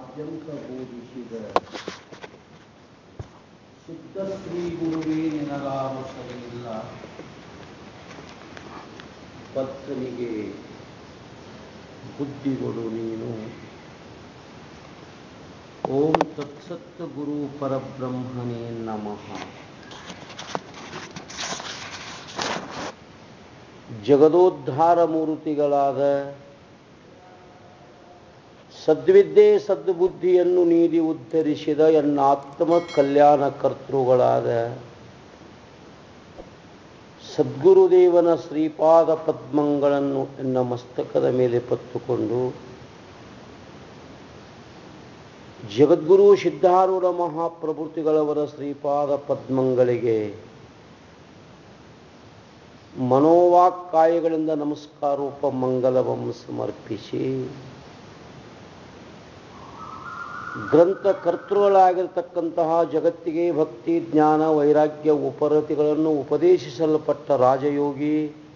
ಆದ್ಯಂತ ಬೋಧಿಸಿದ ಶುದ್ಧ ಶ್ರೀ ಗುರುವೇ ನಿನಗಾರು ಸರಿಯಿಲ್ಲ ಪತ್ನಿಗೆ ಬುದ್ಧಿಗಳು ನೀನು ಓಂ ತತ್ಸತ್ ಗುರು ಪರಬ್ರಹ್ಮಣೇ ನಮಃ ಜಗದೋದ್ಧಾರ ಮೂರ್ತಿಗಳಾದ ಸದ್ವಿದ್ಯೆ ಸದ್ಬುದ್ಧಿಯನ್ನು ನೀಡಿ ಉದ್ಧರಿಸಿದ ಎನ್ನಾತ್ಮ ಕಲ್ಯಾಣ ಕರ್ತೃಗಳಾದ ಸದ್ಗುರುದೇವನ ಶ್ರೀಪಾದ ಪದ್ಮಗಳನ್ನು ಎನ್ನ ಮಸ್ತಕದ ಮೇಲೆ ಪತ್ತುಕೊಂಡು ಜಗದ್ಗುರು ಸಿದ್ಧಾರೂಢ ಮಹಾಪ್ರಭೃತಿಗಳವರ ಶ್ರೀಪಾದ ಪದ್ಮಗಳಿಗೆ ಮನೋವಾಕ್ಕಾಯಗಳಿಂದ ನಮಸ್ಕಾರೋಪ ಮಂಗಲವಂ ಸಮರ್ಪಿಸಿ ಗ್ರಂಥಕರ್ತೃಗಳಾಗಿರ್ತಕ್ಕಂತಹ ಜಗತ್ತಿಗೆ ಭಕ್ತಿ ಜ್ಞಾನ ವೈರಾಗ್ಯ ಉಪರತಿಗಳನ್ನು ಉಪದೇಶಿಸಲ್ಪಟ್ಟ ರಾಜಯೋಗಿ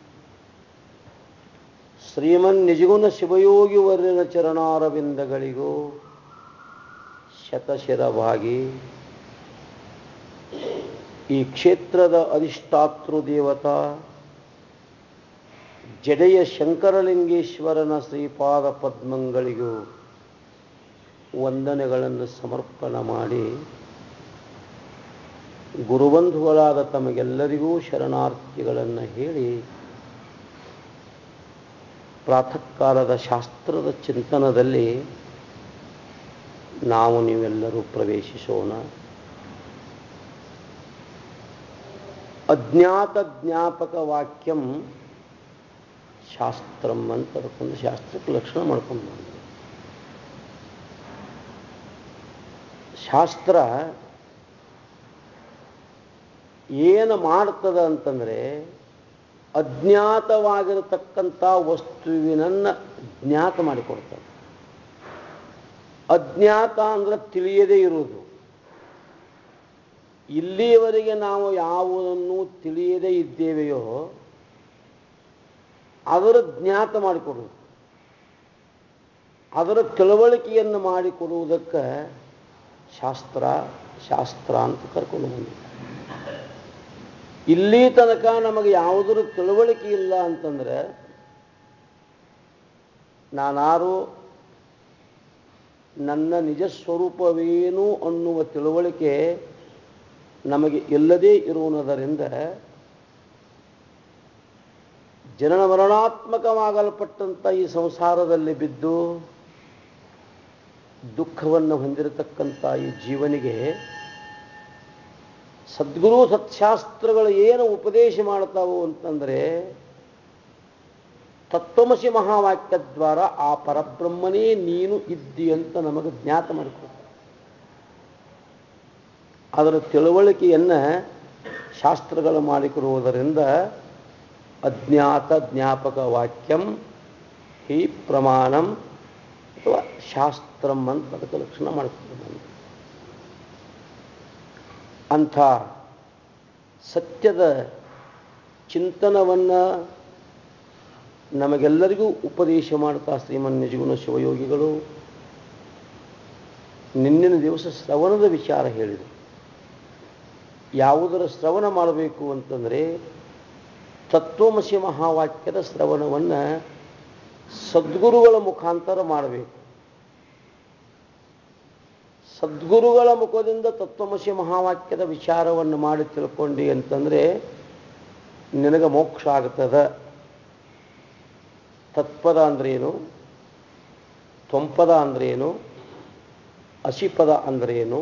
ಶ್ರೀಮನ್ ನಿಜಗುಣ ಶಿವಯೋಗಿ ವರ್ಯನ ಚರಣಾರವಿಂದಗಳಿಗೂ ಶತಶಿರವಾಗಿ ಈ ಕ್ಷೇತ್ರದ ಅಧಿಷ್ಠಾತೃ ದೇವತಾ ಜಡೆಯ ಶಂಕರಲಿಂಗೇಶ್ವರನ ಶ್ರೀಪಾದ ಪದ್ಮಗಳಿಗೂ ವಂದನೆಗಳನ್ನು ಸಮರ್ಪಣ ಮಾಡಿ ಗುರುಬಂಧುಗಳಾದ ತಮಗೆಲ್ಲರಿಗೂ ಶರಣಾರ್ಥಿಗಳನ್ನು ಹೇಳಿ ಪ್ರಾತಃ ಕಾಲದ ಶಾಸ್ತ್ರದ ಚಿಂತನದಲ್ಲಿ ನಾವು ನೀವೆಲ್ಲರೂ ಪ್ರವೇಶಿಸೋಣ ಅಜ್ಞಾತ ಜ್ಞಾಪಕ ವಾಕ್ಯಂ ಶಾಸ್ತ್ರಂ ಅಂತ ಕರ್ಕೊಂಡು ಶಾಸ್ತ್ರಕ್ಕೆ ಲಕ್ಷಣ ಮಾಡ್ಕೊಂಡು ಬಂದ ಶಾಸ್ತ್ರ ಏನು ಮಾಡ್ತದ ಅಂತಂದರೆ ಅಜ್ಞಾತವಾಗಿರತಕ್ಕಂಥ ವಸ್ತುವಿನನ್ನು ಜ್ಞಾತ ಮಾಡಿಕೊಡ್ತದೆ ಅಜ್ಞಾತ ಅಂದ್ರೆ ತಿಳಿಯದೇ ಇರುವುದು ಇಲ್ಲಿಯವರೆಗೆ ನಾವು ಯಾವುದನ್ನು ತಿಳಿಯದೇ ಇದ್ದೇವೆಯೋ ಅದರ ಜ್ಞಾತ ಮಾಡಿಕೊಡುವುದು ಅದರ ತಿಳುವಳಿಕೆಯನ್ನು ಮಾಡಿಕೊಡುವುದಕ್ಕೆ ಶಾಸ್ತ್ರ ಶಾಸ್ತ್ರ ಅಂತ ಕರ್ಕೊಂಡು ಬಂದಿದೆ ಇಲ್ಲಿ ತನಕ ನಮಗೆ ಯಾವುದರ ತಿಳುವಳಿಕೆ ಇಲ್ಲ ಅಂತಂದ್ರೆ ನಾನಾರು ನನ್ನ ನಿಜ ಸ್ವರೂಪವೇನು ಅನ್ನುವ ತಿಳುವಳಿಕೆ ನಮಗೆ ಇಲ್ಲದೇ ಇರುವುದರಿಂದ ಜನನ ಮರಣಾತ್ಮಕವಾಗಲ್ಪಟ್ಟಂಥ ಈ ಸಂಸಾರದಲ್ಲಿ ಬಿದ್ದು ದುಃಖವನ್ನು ಹೊಂದಿರತಕ್ಕಂಥ ಈ ಜೀವನಿಗೆ ಸದ್ಗುರು ಸತ್ಶಾಸ್ತ್ರಗಳು ಏನು ಉಪದೇಶ ಮಾಡ್ತಾವು ಅಂತಂದರೆ ತತ್ವಮಸಿ ಮಹಾವಾಕ್ಯ ದ್ವಾರ ಆ ಪರಬ್ರಹ್ಮನೇ ನೀನು ಇದ್ದಿ ಅಂತ ನಮಗೆ ಜ್ಞಾತ ಮಾಡಿಕೊಡ್ತಾರೆ ಅದರ ತಿಳುವಳಿಕೆಯನ್ನು ಶಾಸ್ತ್ರಗಳು ಮಾಡಿಕೊಡುವುದರಿಂದ ಅಜ್ಞಾತ ಜ್ಞಾಪಕ ವಾಕ್ಯಂ ಹಿ ಪ್ರಮಾಣಂ ಅಥವಾ ಶಾಸ್ತ್ರಂ ಅಂತ ಅದಕ್ಕೆ ಲಕ್ಷಣ ಮಾಡಿಕೊಂಡು ಬಂದ ಅಂಥ ಸತ್ಯದ ಚಿಂತನವನ್ನು ನಮಗೆಲ್ಲರಿಗೂ ಉಪದೇಶ ಮಾಡ್ತಾ ಶ್ರೀಮನ್ ನಿಜಗುಣ ಶಿವಯೋಗಿಗಳು ನಿನ್ನಿನ ದಿವಸ ಶ್ರವಣದ ವಿಚಾರ ಹೇಳಿದರು ಯಾವುದರ ಶ್ರವಣ ಮಾಡಬೇಕು ಅಂತಂದರೆ ತತ್ವಮಸಿ ಮಹಾವಾಕ್ಯದ ಶ್ರವಣವನ್ನು ಸದ್ಗುರುಗಳ ಮುಖಾಂತರ ಮಾಡಬೇಕು ಸದ್ಗುರುಗಳ ಮುಖದಿಂದ ತತ್ವಮಸಿ ಮಹಾವಾಕ್ಯದ ವಿಚಾರವನ್ನು ಮಾಡಿ ತಿಳ್ಕೊಂಡಿ ಅಂತಂದರೆ ನಿನಗೆ ಮೋಕ್ಷ ಆಗ್ತದ ತತ್ಪದ ಅಂದ್ರೇನು ತ್ವಂಪದ ಅಂದ್ರೇನು ಅಸಿಪದ ಅಂದ್ರೇನು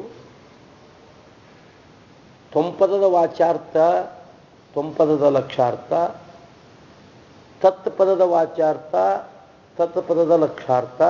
ತ್ವಂಪದದ ವಾಚಾರ್ಥ ತ್ವಂಪದದ ಲಕ್ಷಾರ್ಥ ತತ್ಪದದ ವಾಚಾರ್ಥ ತತ್ಪದದ ಲಕ್ಷಾರ್ಥ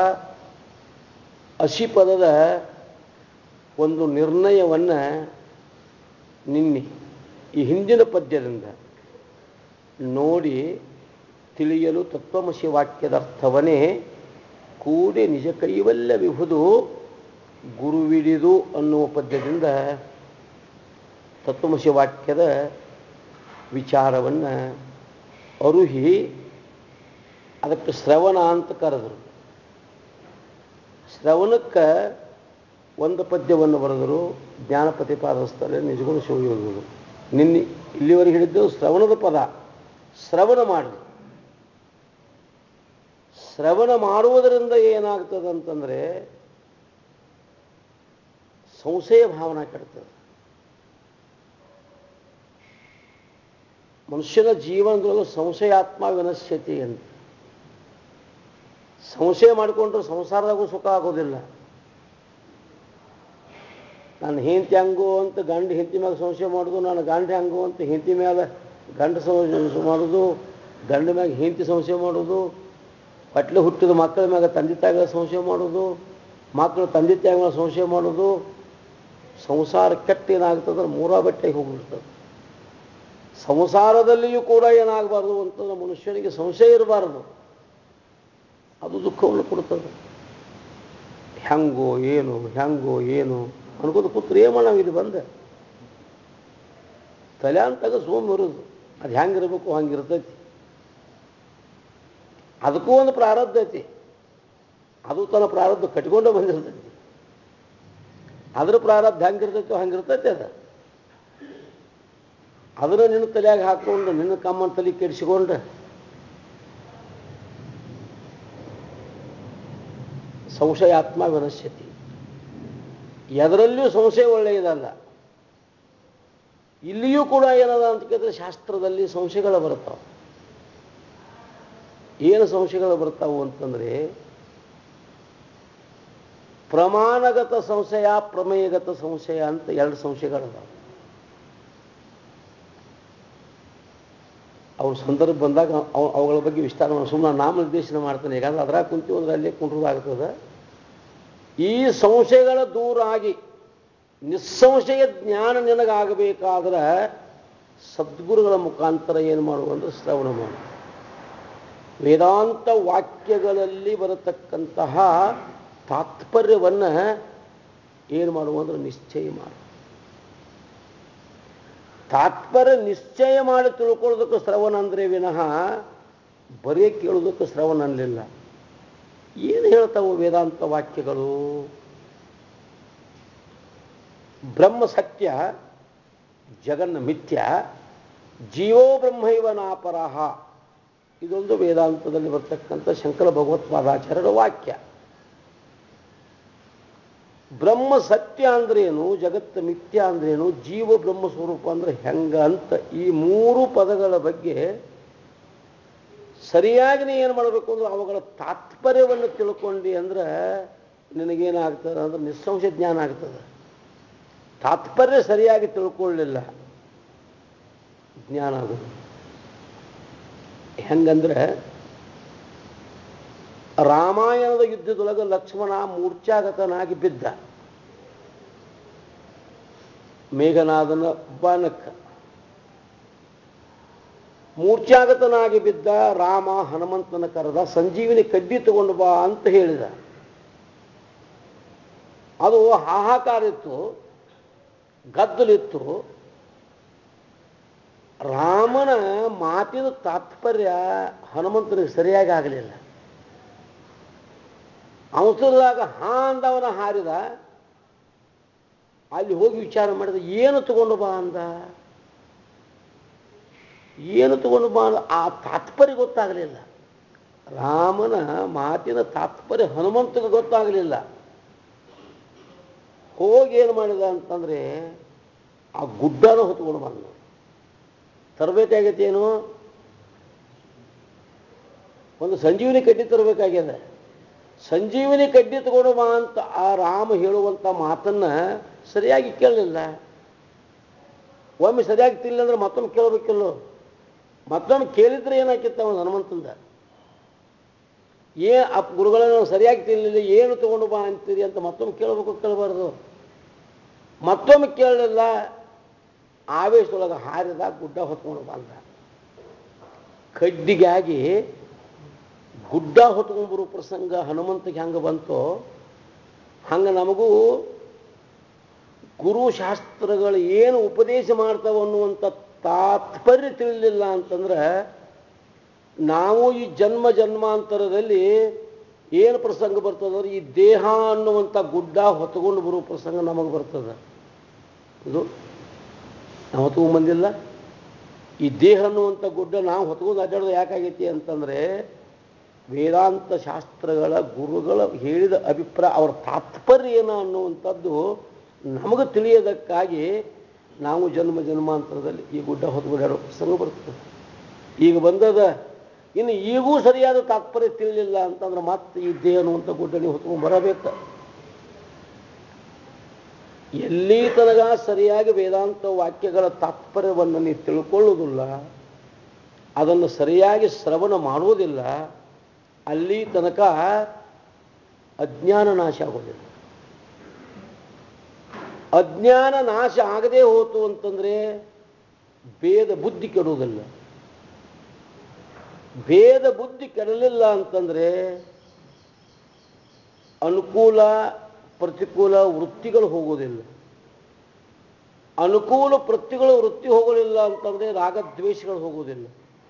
ಅಸಿಪದದ ಒಂದು ನಿರ್ಣಯವನ್ನು ನಿನ್ನೆ ಈ ಹಿಂದಿನ ಪದ್ಯದಿಂದ ನೋಡಿ ತಿಳಿಯಲು ತತ್ವಮಸಿ ವಾಕ್ಯದ ಅರ್ಥವನ್ನೇ ಕೂಡಿ ನಿಜ ಕೈವಲ್ಯ ವಿಹುದು ಗುರುವಿಡಿದು ಅನ್ನುವ ಪದ್ಯದಿಂದ ತತ್ವಮಸಿ ವಾಕ್ಯದ ವಿಚಾರವನ್ನು ಅರುಹಿ ಅದಕ್ಕೆ ಶ್ರವಣ ಅಂತ ಕರೆದರು ಶ್ರವಣಕ್ಕೆ ಒಂದು ಪದ್ಯವನ್ನು ಬರೆದರು ಜ್ಞಾನ ಪ್ರತಿಪಾದಿಸ್ತಾರೆ ನಿಜಗುಣ ಶಿವಯೋಗಿಗಳು ನಿನ್ನೆ ಇಲ್ಲಿವರೆಗೆ ಹೇಳಿದ್ದು ಶ್ರವಣದ ಪದ ಶ್ರವಣ ಮಾಡಿ ಶ್ರವಣ ಮಾಡುವುದರಿಂದ ಏನಾಗ್ತದೆ ಅಂತಂದರೆ ಸಂಶಯ ಭಾವನೆ ಕೆಡ್ತದೆ ಮನುಷ್ಯನ ಜೀವನದಲ್ಲೂ ಸಂಶಯಾತ್ಮ ವಿನಶ್ಯತಿ ಅಂತ ಸಂಶಯ ಮಾಡಿಕೊಂಡ್ರೆ ಸಂಸಾರದಾಗೂ ಸುಖ ಆಗೋದಿಲ್ಲ ನಾನು ಹೆಂಡತಿ ಹಂಗು ಅಂತ ಗಂಡ ಹೆಂಡತಿ ಮ್ಯಾಗ ಸಂಶಯ ಮಾಡೋದು ನಾನು ಗಂಡ ಹಂಗು ಅಂತ ಹೆಂಡತಿ ಮೇಲೆ ಗಂಡ ಸಂಶಯ ಮಾಡೋದು ಗಂಡ ಮ್ಯಾಗ ಹೆಂಡತಿ ಸಂಶಯ ಮಾಡೋದು ಪಟ್ಲೆ ಹುಟ್ಟಿದ ಮಕ್ಕಳ ಮ್ಯಾಗ ತಂದೆ ತಾಯಿಗಳ ಸಂಶಯ ಮಾಡೋದು ಮಕ್ಕಳು ತಂದೆ ತಾಯಿಗಳ ಸಂಶಯ ಮಾಡೋದು ಸಂಸಾರ ಕೆಟ್ಟ ಏನಾಗ್ತದೆ ಮೂರ ಬಟ್ಟೆಗೆ ಹೋಗ್ಬಿಡ್ತದೆ ಸಂಸಾರದಲ್ಲಿಯೂ ಕೂಡ ಏನಾಗಬಾರ್ದು ಅಂತಂದ್ರೆ ಮನುಷ್ಯನಿಗೆ ಸಂಶಯ ಇರಬಾರದು ಅದು ದುಃಖವನ್ನು ಕೊಡ್ತದೆ ಹೆಂಗೋ ಏನು ಹೆಂಗೋ ಏನು ಅನ್ಕೋದು ಕೂತ್ರೆ ಏನು ಮಾಡೋ ಇದು ಬಂದೆ ತಲೆ ಅಂತಾಗ ಸೋಮ್ ಇರೋದು ಅದು ಹೆಂಗಿರ್ಬೇಕು ಹಂಗಿರ್ತೈತಿ ಅದಕ್ಕೂ ಒಂದು ಪ್ರಾರಬ್ಧ ಐತಿ ಅದು ತನ್ನ ಪ್ರಾರಬ್ಧ ಕಟ್ಕೊಂಡೇ ಬಂದಿರ್ತೈತಿ ಅದ್ರ ಪ್ರಾರಬ್ಧ ಹೆಂಗಿರ್ತೈತೋ ಹಂಗಿರ್ತೈತಿ ಅದು ಅದನ್ನು ನಿನ್ನ ತಲೆಯಾಗ ಹಾಕೊಂಡು ನಿನ್ನ ಕಮ್ಮನ ತಲೆ ಕೆಡಿಸಿಕೊಂಡು ಸಂಶಯಾತ್ಮ ವಿನಶ್ಯತಿ ಎದರಲ್ಲಿಯೂ ಸಂಶಯ ಒಳ್ಳೆಯದಲ್ಲ ಇಲ್ಲಿಯೂ ಕೂಡ ಏನದ ಅಂತ ಕೇಳಿದ್ರೆ ಶಾಸ್ತ್ರದಲ್ಲಿ ಸಂಶಯಗಳು ಬರ್ತಾವೆ ಏನು ಸಂಶಯಗಳು ಬರ್ತಾವು ಅಂತಂದರೆ ಪ್ರಮಾಣಗತ ಸಂಶಯ ಪ್ರಮೇಯಗತ ಸಂಶಯ ಅಂತ ಎರಡು ಸಂಶಯಗಳಿದಾವೆ ಅವ್ರ ಸಂದರ್ಭ ಬಂದಾಗ ಅವ್- ಅವುಗಳ ಬಗ್ಗೆ ವಿಸ್ತಾರ ಸುಮ್ಮನೆ ನಾಮನಿರ್ದೇಶನ ಮಾಡ್ತಾನೆ ಯಾಕಂದ್ರೆ ಅದ್ರಾಗ ಕುಂತೀವಿ ಅಂದ್ರೆ ಅಲ್ಲೇ ಕುಂಟ್ರದಾಗ್ತದೆ ಈ ಸಂಶಯಗಳ ದೂರ ಆಗಿ ನಿಸ್ಸಂಶಯ ಜ್ಞಾನ ನಿನಗಾಗಬೇಕಾದ್ರೆ ಸದ್ಗುರುಗಳ ಮುಖಾಂತರ ಏನು ಮಾಡುವಂದ್ರೆ ಶ್ರವಣ ಮಾಡು ವೇದಾಂತ ವಾಕ್ಯಗಳಲ್ಲಿ ಬರತಕ್ಕಂತಹ ತಾತ್ಪರ್ಯವನ್ನು ಏನು ಮಾಡುವಂದ್ರೆ ನಿಶ್ಚಯ ಮಾಡು ತಾತ್ಪರ್ಯ ನಿಶ್ಚಯ ಮಾಡಿ ತಿಳ್ಕೊಳ್ಳೋದಕ್ಕೆ ಶ್ರವಣ ಅಂದ್ರೆ ವಿನಃ ಬರೀ ಕೇಳೋದಕ್ಕೆ ಶ್ರವಣ ಅನ್ನಲಿಲ್ಲ ಏನು ಹೇಳ್ತಾವು ವೇದಾಂತ ವಾಕ್ಯಗಳು ಬ್ರಹ್ಮ ಸತ್ಯ ಜಗನ್ನ ಮಿಥ್ಯ ಜೀವೋ ಬ್ರಹ್ಮೈವ ನಾಪರಹ ಇದೊಂದು ವೇದಾಂತದಲ್ಲಿ ಬರ್ತಕ್ಕಂಥ ಶಂಕರ ಭಗವತ್ಪಾದಾಚಾರ್ಯರ ವಾಕ್ಯ ಬ್ರಹ್ಮ ಸತ್ಯ ಅಂದ್ರೇನು ಜಗತ್ತು ಮಿಥ್ಯ ಅಂದ್ರೇನು ಜೀವ ಬ್ರಹ್ಮ ಸ್ವರೂಪ ಅಂದ್ರೆ ಹೆಂಗ ಅಂತ ಈ ಮೂರು ಪದಗಳ ಬಗ್ಗೆ ಸರಿಯಾಗಿ ನೀ ಏನು ಮಾಡಬೇಕು ಅಂದ್ರೆ ಅವುಗಳ ತಾತ್ಪರ್ಯವನ್ನು ತಿಳ್ಕೊಂಡಿ ಅಂದ್ರೆ ನಿನಗೇನಾಗ್ತದೆ ಅಂದ್ರೆ ನಿಸ್ಸಂಶಯ ಜ್ಞಾನ ಆಗ್ತದೆ ತಾತ್ಪರ್ಯ ಸರಿಯಾಗಿ ತಿಳ್ಕೊಳ್ಳಿಲ್ಲ ಜ್ಞಾನ ಆಗೋದು ಹೆಂಗಂದ್ರೆ ರಾಮಾಯಣದ ಯುದ್ಧದೊಳಗೆ ಲಕ್ಷ್ಮಣ ಮೂರ್ಛಾಗತನಾಗಿ ಬಿದ್ದ ಮೇಘನಾದನ ಬಾಣಕ್ಕ ಮೂರ್ಛಾಗತನಾಗಿ ಬಿದ್ದ ರಾಮ ಹನುಮಂತನ ಕರೆದ ಸಂಜೀವಿನಿ ಕಡ್ಡಿ ತಗೊಂಡು ಬಾ ಅಂತ ಹೇಳಿದ ಅದು ಹಾಹಾಕಾರ ಇತ್ತು ಗದ್ದಲಿತ್ತು ರಾಮನ ಮಾತಿನ ತಾತ್ಪರ್ಯ ಹನುಮಂತನಿಗೆ ಸರಿಯಾಗಿ ಆಗಲಿಲ್ಲ ಅವಸರದಾಗ ಹಾ ಅಂದವನ ಹಾರಿದ ಅಲ್ಲಿ ಹೋಗಿ ವಿಚಾರ ಮಾಡಿದ ಏನು ತಗೊಂಡು ಬಾ ಅಂದ ಏನು ತಗೊಂಡು ಬಾ ಅಂದ ಆ ತಾತ್ಪರ್ಯ ಗೊತ್ತಾಗಲಿಲ್ಲ ರಾಮನ ಮಾತಿನ ತಾತ್ಪರ್ಯ ಹನುಮಂತಗೆ ಗೊತ್ತಾಗಲಿಲ್ಲ ಹೋಗಿ ಏನು ಮಾಡಿದ ಅಂತಂದ್ರೆ ಆ ಗುಡ್ಡನ ಹೊತ್ಕೊಂಡು ಬಂದ ತರಬೇಕಾಗೈತೆ ಏನು ಒಂದು ಸಂಜೀವಿನಿ ಕಡ್ಡಿ ತರಬೇಕಾಗ್ಯದ ಸಂಜೀವಿನಿ ಕಡ್ಡಿ ತಗೊಂಡು ಬಾ ಅಂತ ಆ ರಾಮ ಹೇಳುವಂಥ ಮಾತನ್ನ ಸರಿಯಾಗಿ ಕೇಳಲಿಲ್ಲ ಒಮ್ಮೆ ಸರಿಯಾಗಿ ತಿಳಿಲ್ಲ ಅಂದ್ರೆ ಮತ್ತೊಮ್ಮೆ ಕೇಳಬೇಕಿಲ್ಲೋ ಮತ್ತೊಮ್ಮೆ ಕೇಳಿದ್ರೆ ಏನಾಕಿತ್ತು ಅವನು ಹನುಮಂತಂದ ಏ ಆ ಗುರುಗಳನ್ನ ಸರಿಯಾಗಿ ತಿಳಿಲಿಲ್ಲ ಏನು ತಗೊಂಡು ಬಾ ಅಂತೀರಿ ಅಂತ ಮತ್ತೊಮ್ಮೆ ಕೇಳಬೇಕು ಕೇಳಬಾರ್ದು ಮತ್ತೊಮ್ಮೆ ಕೇಳಲಿಲ್ಲ ಆವೇಶದೊಳಗೆ ಹಾರಿದ ಗುಡ್ಡ ಹೊತ್ಕೊಂಡು ಬಂದ ಕಡ್ಡಿಗಾಗಿ ಗುಡ್ಡ ಹೊತ್ಕೊಂಡು ಬರೋ ಪ್ರಸಂಗ ಹನುಮಂತಿಗೆ ಹೆಂಗೆ ಬಂತೋ ಹಂಗೆ ನಮಗೂ ಗುರುಶಾಸ್ತ್ರಗಳು ಏನು ಉಪದೇಶ ಮಾಡ್ತಾವ ಅನ್ನುವಂಥ ತಾತ್ಪರ್ಯ ತಿಳಿಲಿಲ್ಲ ಅಂತಂದ್ರೆ ನಾವು ಈ ಜನ್ಮ ಜನ್ಮಾಂತರದಲ್ಲಿ ಏನು ಪ್ರಸಂಗ ಬರ್ತದಂದ್ರೆ ಈ ದೇಹ ಅನ್ನುವಂಥ ಗುಡ್ಡ ಹೊತ್ಕೊಂಡು ಬರುವ ಪ್ರಸಂಗ ನಮಗೆ ಬರ್ತದೆ ಇದು ನಾವು ಹೊತ್ಕೊಂಡು ಬಂದಿಲ್ಲ ಈ ದೇಹ ಅನ್ನುವಂಥ ಗುಡ್ಡ ನಾವು ಹೊತ್ಕೊಂಡು ಅಡ್ಡಾಡೋದು ಯಾಕಾಗೈತಿ ಅಂತಂದರೆ ವೇದಾಂತ ಶಾಸ್ತ್ರಗಳ ಗುರುಗಳ ಹೇಳಿದ ಅಭಿಪ್ರಾಯ ಅವರ ತಾತ್ಪರ್ಯ ಏನು ಅನ್ನುವಂಥದ್ದು ನಮಗೆ ತಿಳಿಯೋದಕ್ಕಾಗಿ ನಾವು ಜನ್ಮ ಜನ್ಮಾಂತರದಲ್ಲಿ ಈ ಗುಡ್ಡ ಹೊತ್ಕೊಂಡಾಡೋ ಪ್ರಸಂಗ ಬರ್ತದೆ ಈಗ ಬಂದದ ಇನ್ನು ಈಗೂ ಸರಿಯಾದ ತಾತ್ಪರ್ಯ ತಿಳಿಲಿಲ್ಲ ಅಂತಂದ್ರೆ ಮತ್ತೆ ಈ ದೇಹ ಅನ್ನುವಂಥ ಗುಡ್ಡ ನೀವು ಹೊತ್ಕೊಂಡು ಬರಬೇಕು ಎಲ್ಲಿ ತನಕ ಸರಿಯಾಗಿ ವೇದಾಂತ ವಾಕ್ಯಗಳ ತಾತ್ಪರ್ಯವನ್ನು ನೀವು ತಿಳ್ಕೊಳ್ಳೋದಿಲ್ಲ ಅದನ್ನು ಸರಿಯಾಗಿ ಶ್ರವಣ ಮಾಡುವುದಿಲ್ಲ ಅಲ್ಲಿ ತನಕ ಅಜ್ಞಾನ ನಾಶ ಆಗೋದಿಲ್ಲ ಅಜ್ಞಾನ ನಾಶ ಆಗದೆ ಹೋತು ಅಂತಂದ್ರೆ ಭೇದ ಬುದ್ಧಿ ಕೆಡುವುದಿಲ್ಲ ಭೇದ ಬುದ್ಧಿ ಕೆಡಲಿಲ್ಲ ಅಂತಂದ್ರೆ ಅನುಕೂಲ ಪ್ರತಿಕೂಲ ವೃತ್ತಿಗಳು ಹೋಗೋದಿಲ್ಲ ಅನುಕೂಲ ಪ್ರತಿಗಳು ವೃತ್ತಿ ಹೋಗಲಿಲ್ಲ ಅಂತಂದ್ರೆ ರಾಗದ್ವೇಷಗಳು ಹೋಗೋದಿಲ್ಲ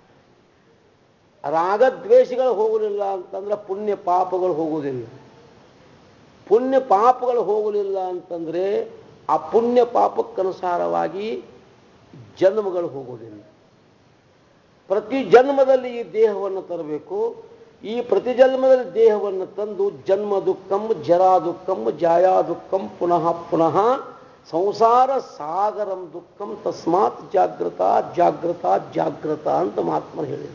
ರಾಗದ್ವೇಷಗಳು ಹೋಗಲಿಲ್ಲ ಅಂತಂದ್ರೆ ಪುಣ್ಯ ಪಾಪಗಳು ಹೋಗುವುದಿಲ್ಲ ಪುಣ್ಯ ಪಾಪಗಳು ಹೋಗಲಿಲ್ಲ ಅಂತಂದ್ರೆ ಆ ಪುಣ್ಯ ಪಾಪಕ್ಕನುಸಾರವಾಗಿ ಜನ್ಮಗಳು ಹೋಗುವುದಿಲ್ಲ ಪ್ರತಿ ಜನ್ಮದಲ್ಲಿ ಈ ದೇಹವನ್ನು ತರಬೇಕು ಈ ಪ್ರತಿ ಜನ್ಮದಲ್ಲಿ ದೇಹವನ್ನು ತಂದು ಜನ್ಮ ದುಃಖಂ ಜರಾ ದುಃಖಂ ಜಾಯಾ ದುಃಖಂ ಪುನಃ ಪುನಃ ಸಂಸಾರ ಸಾಗರಂ ದುಃಖಂ ತಸ್ಮಾತ್ ಜಾಗೃತ ಜಾಗೃತ ಜಾಗೃತ ಅಂತ ಮಹಾತ್ಮ ಹೇಳಿದರು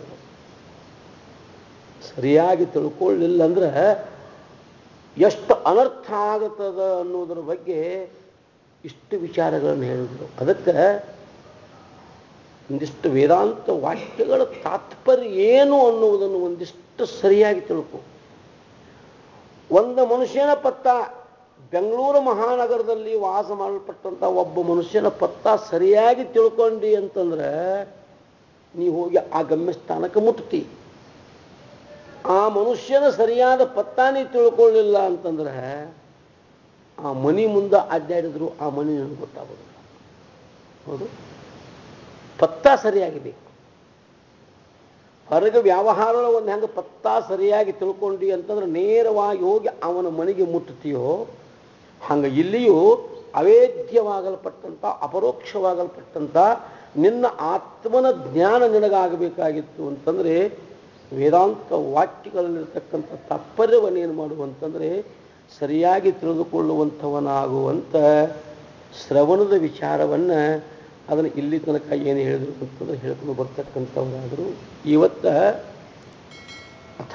ಸರಿಯಾಗಿ ತಿಳ್ಕೊಳ್ಳಿಲ್ಲ ಅಂದ್ರೆ ಎಷ್ಟು ಅನರ್ಥ ಆಗುತ್ತದ ಅನ್ನೋದ್ರ ಬಗ್ಗೆ ಇಷ್ಟು ವಿಚಾರಗಳನ್ನು ಹೇಳಿದರು ಅದಕ್ಕೆ ಒಂದಿಷ್ಟು ವೇದಾಂತ ವಾಕ್ಯಗಳ ತಾತ್ಪರ್ಯ ಏನು ಅನ್ನುವುದನ್ನು ಒಂದಿಷ್ಟು ಸರಿಯಾಗಿ ತಿಳ್ಕೊ ಒಂದು ಮನುಷ್ಯನ ಪತ್ತ ಬೆಂಗಳೂರು ಮಹಾನಗರದಲ್ಲಿ ವಾಸ ಮಾಡಲ್ಪಟ್ಟಂಥ ಒಬ್ಬ ಮನುಷ್ಯನ ಪತ್ತ ಸರಿಯಾಗಿ ತಿಳ್ಕೊಂಡಿ ಅಂತಂದ್ರೆ ನೀವು ಹೋಗಿ ಆ ಗಮ್ಯಸ್ಥಾನಕ್ಕೆ ಮುಟ್ತಿ ಆ ಮನುಷ್ಯನ ಸರಿಯಾದ ಪತ್ತ ನೀ ತಿಳ್ಕೊಳ್ಳಿಲ್ಲ ಅಂತಂದ್ರೆ ಆ ಮನಿ ಮುಂದೆ ಅಡ್ಡಾಡಿದ್ರು ಆ ಮನಿ ನನಗೆ ಗೊತ್ತಾಗೋದಿಲ್ಲ ಹೌದು ಪತ್ತ ಸರಿಯಾಗಿಬೇಕು ಹೊರಗೆ ವ್ಯವಹಾರ ಒಂದು ಹೆಂಗೆ ಪತ್ತ ಸರಿಯಾಗಿ ತಿಳ್ಕೊಂಡಿ ಅಂತಂದ್ರೆ ನೇರವಾಗಿ ಹೋಗಿ ಅವನ ಮನೆಗೆ ಮುಟ್ಟುತ್ತೀಯೋ ಹಂಗೆ ಇಲ್ಲಿಯೂ ಅವೇದ್ಯವಾಗಲ್ಪಟ್ಟಂಥ ಅಪರೋಕ್ಷವಾಗಲ್ಪಟ್ಟಂಥ ನಿನ್ನ ಆತ್ಮನ ಜ್ಞಾನ ನಿನಗಾಗಬೇಕಾಗಿತ್ತು ಅಂತಂದರೆ ವೇದಾಂತ ವಾಕ್ಯಗಳಲ್ಲಿರ್ತಕ್ಕಂಥ ತಾತ್ಪರ್ಯವನ್ನೇನು ಮಾಡುವಂತಂದರೆ ಸರಿಯಾಗಿ ತಿಳಿದುಕೊಳ್ಳುವಂಥವನಾಗುವಂಥ ಶ್ರವಣದ ವಿಚಾರವನ್ನು ಅದನ್ನು ಇಲ್ಲಿ ತನಕ ಏನು ಹೇಳಿದ್ರು ಅಂತಂದ್ರೆ ಹೇಳ್ಕೊಂಡು ಬರ್ತಕ್ಕಂಥವರಾದರು ಇವತ್ತ ಅಥ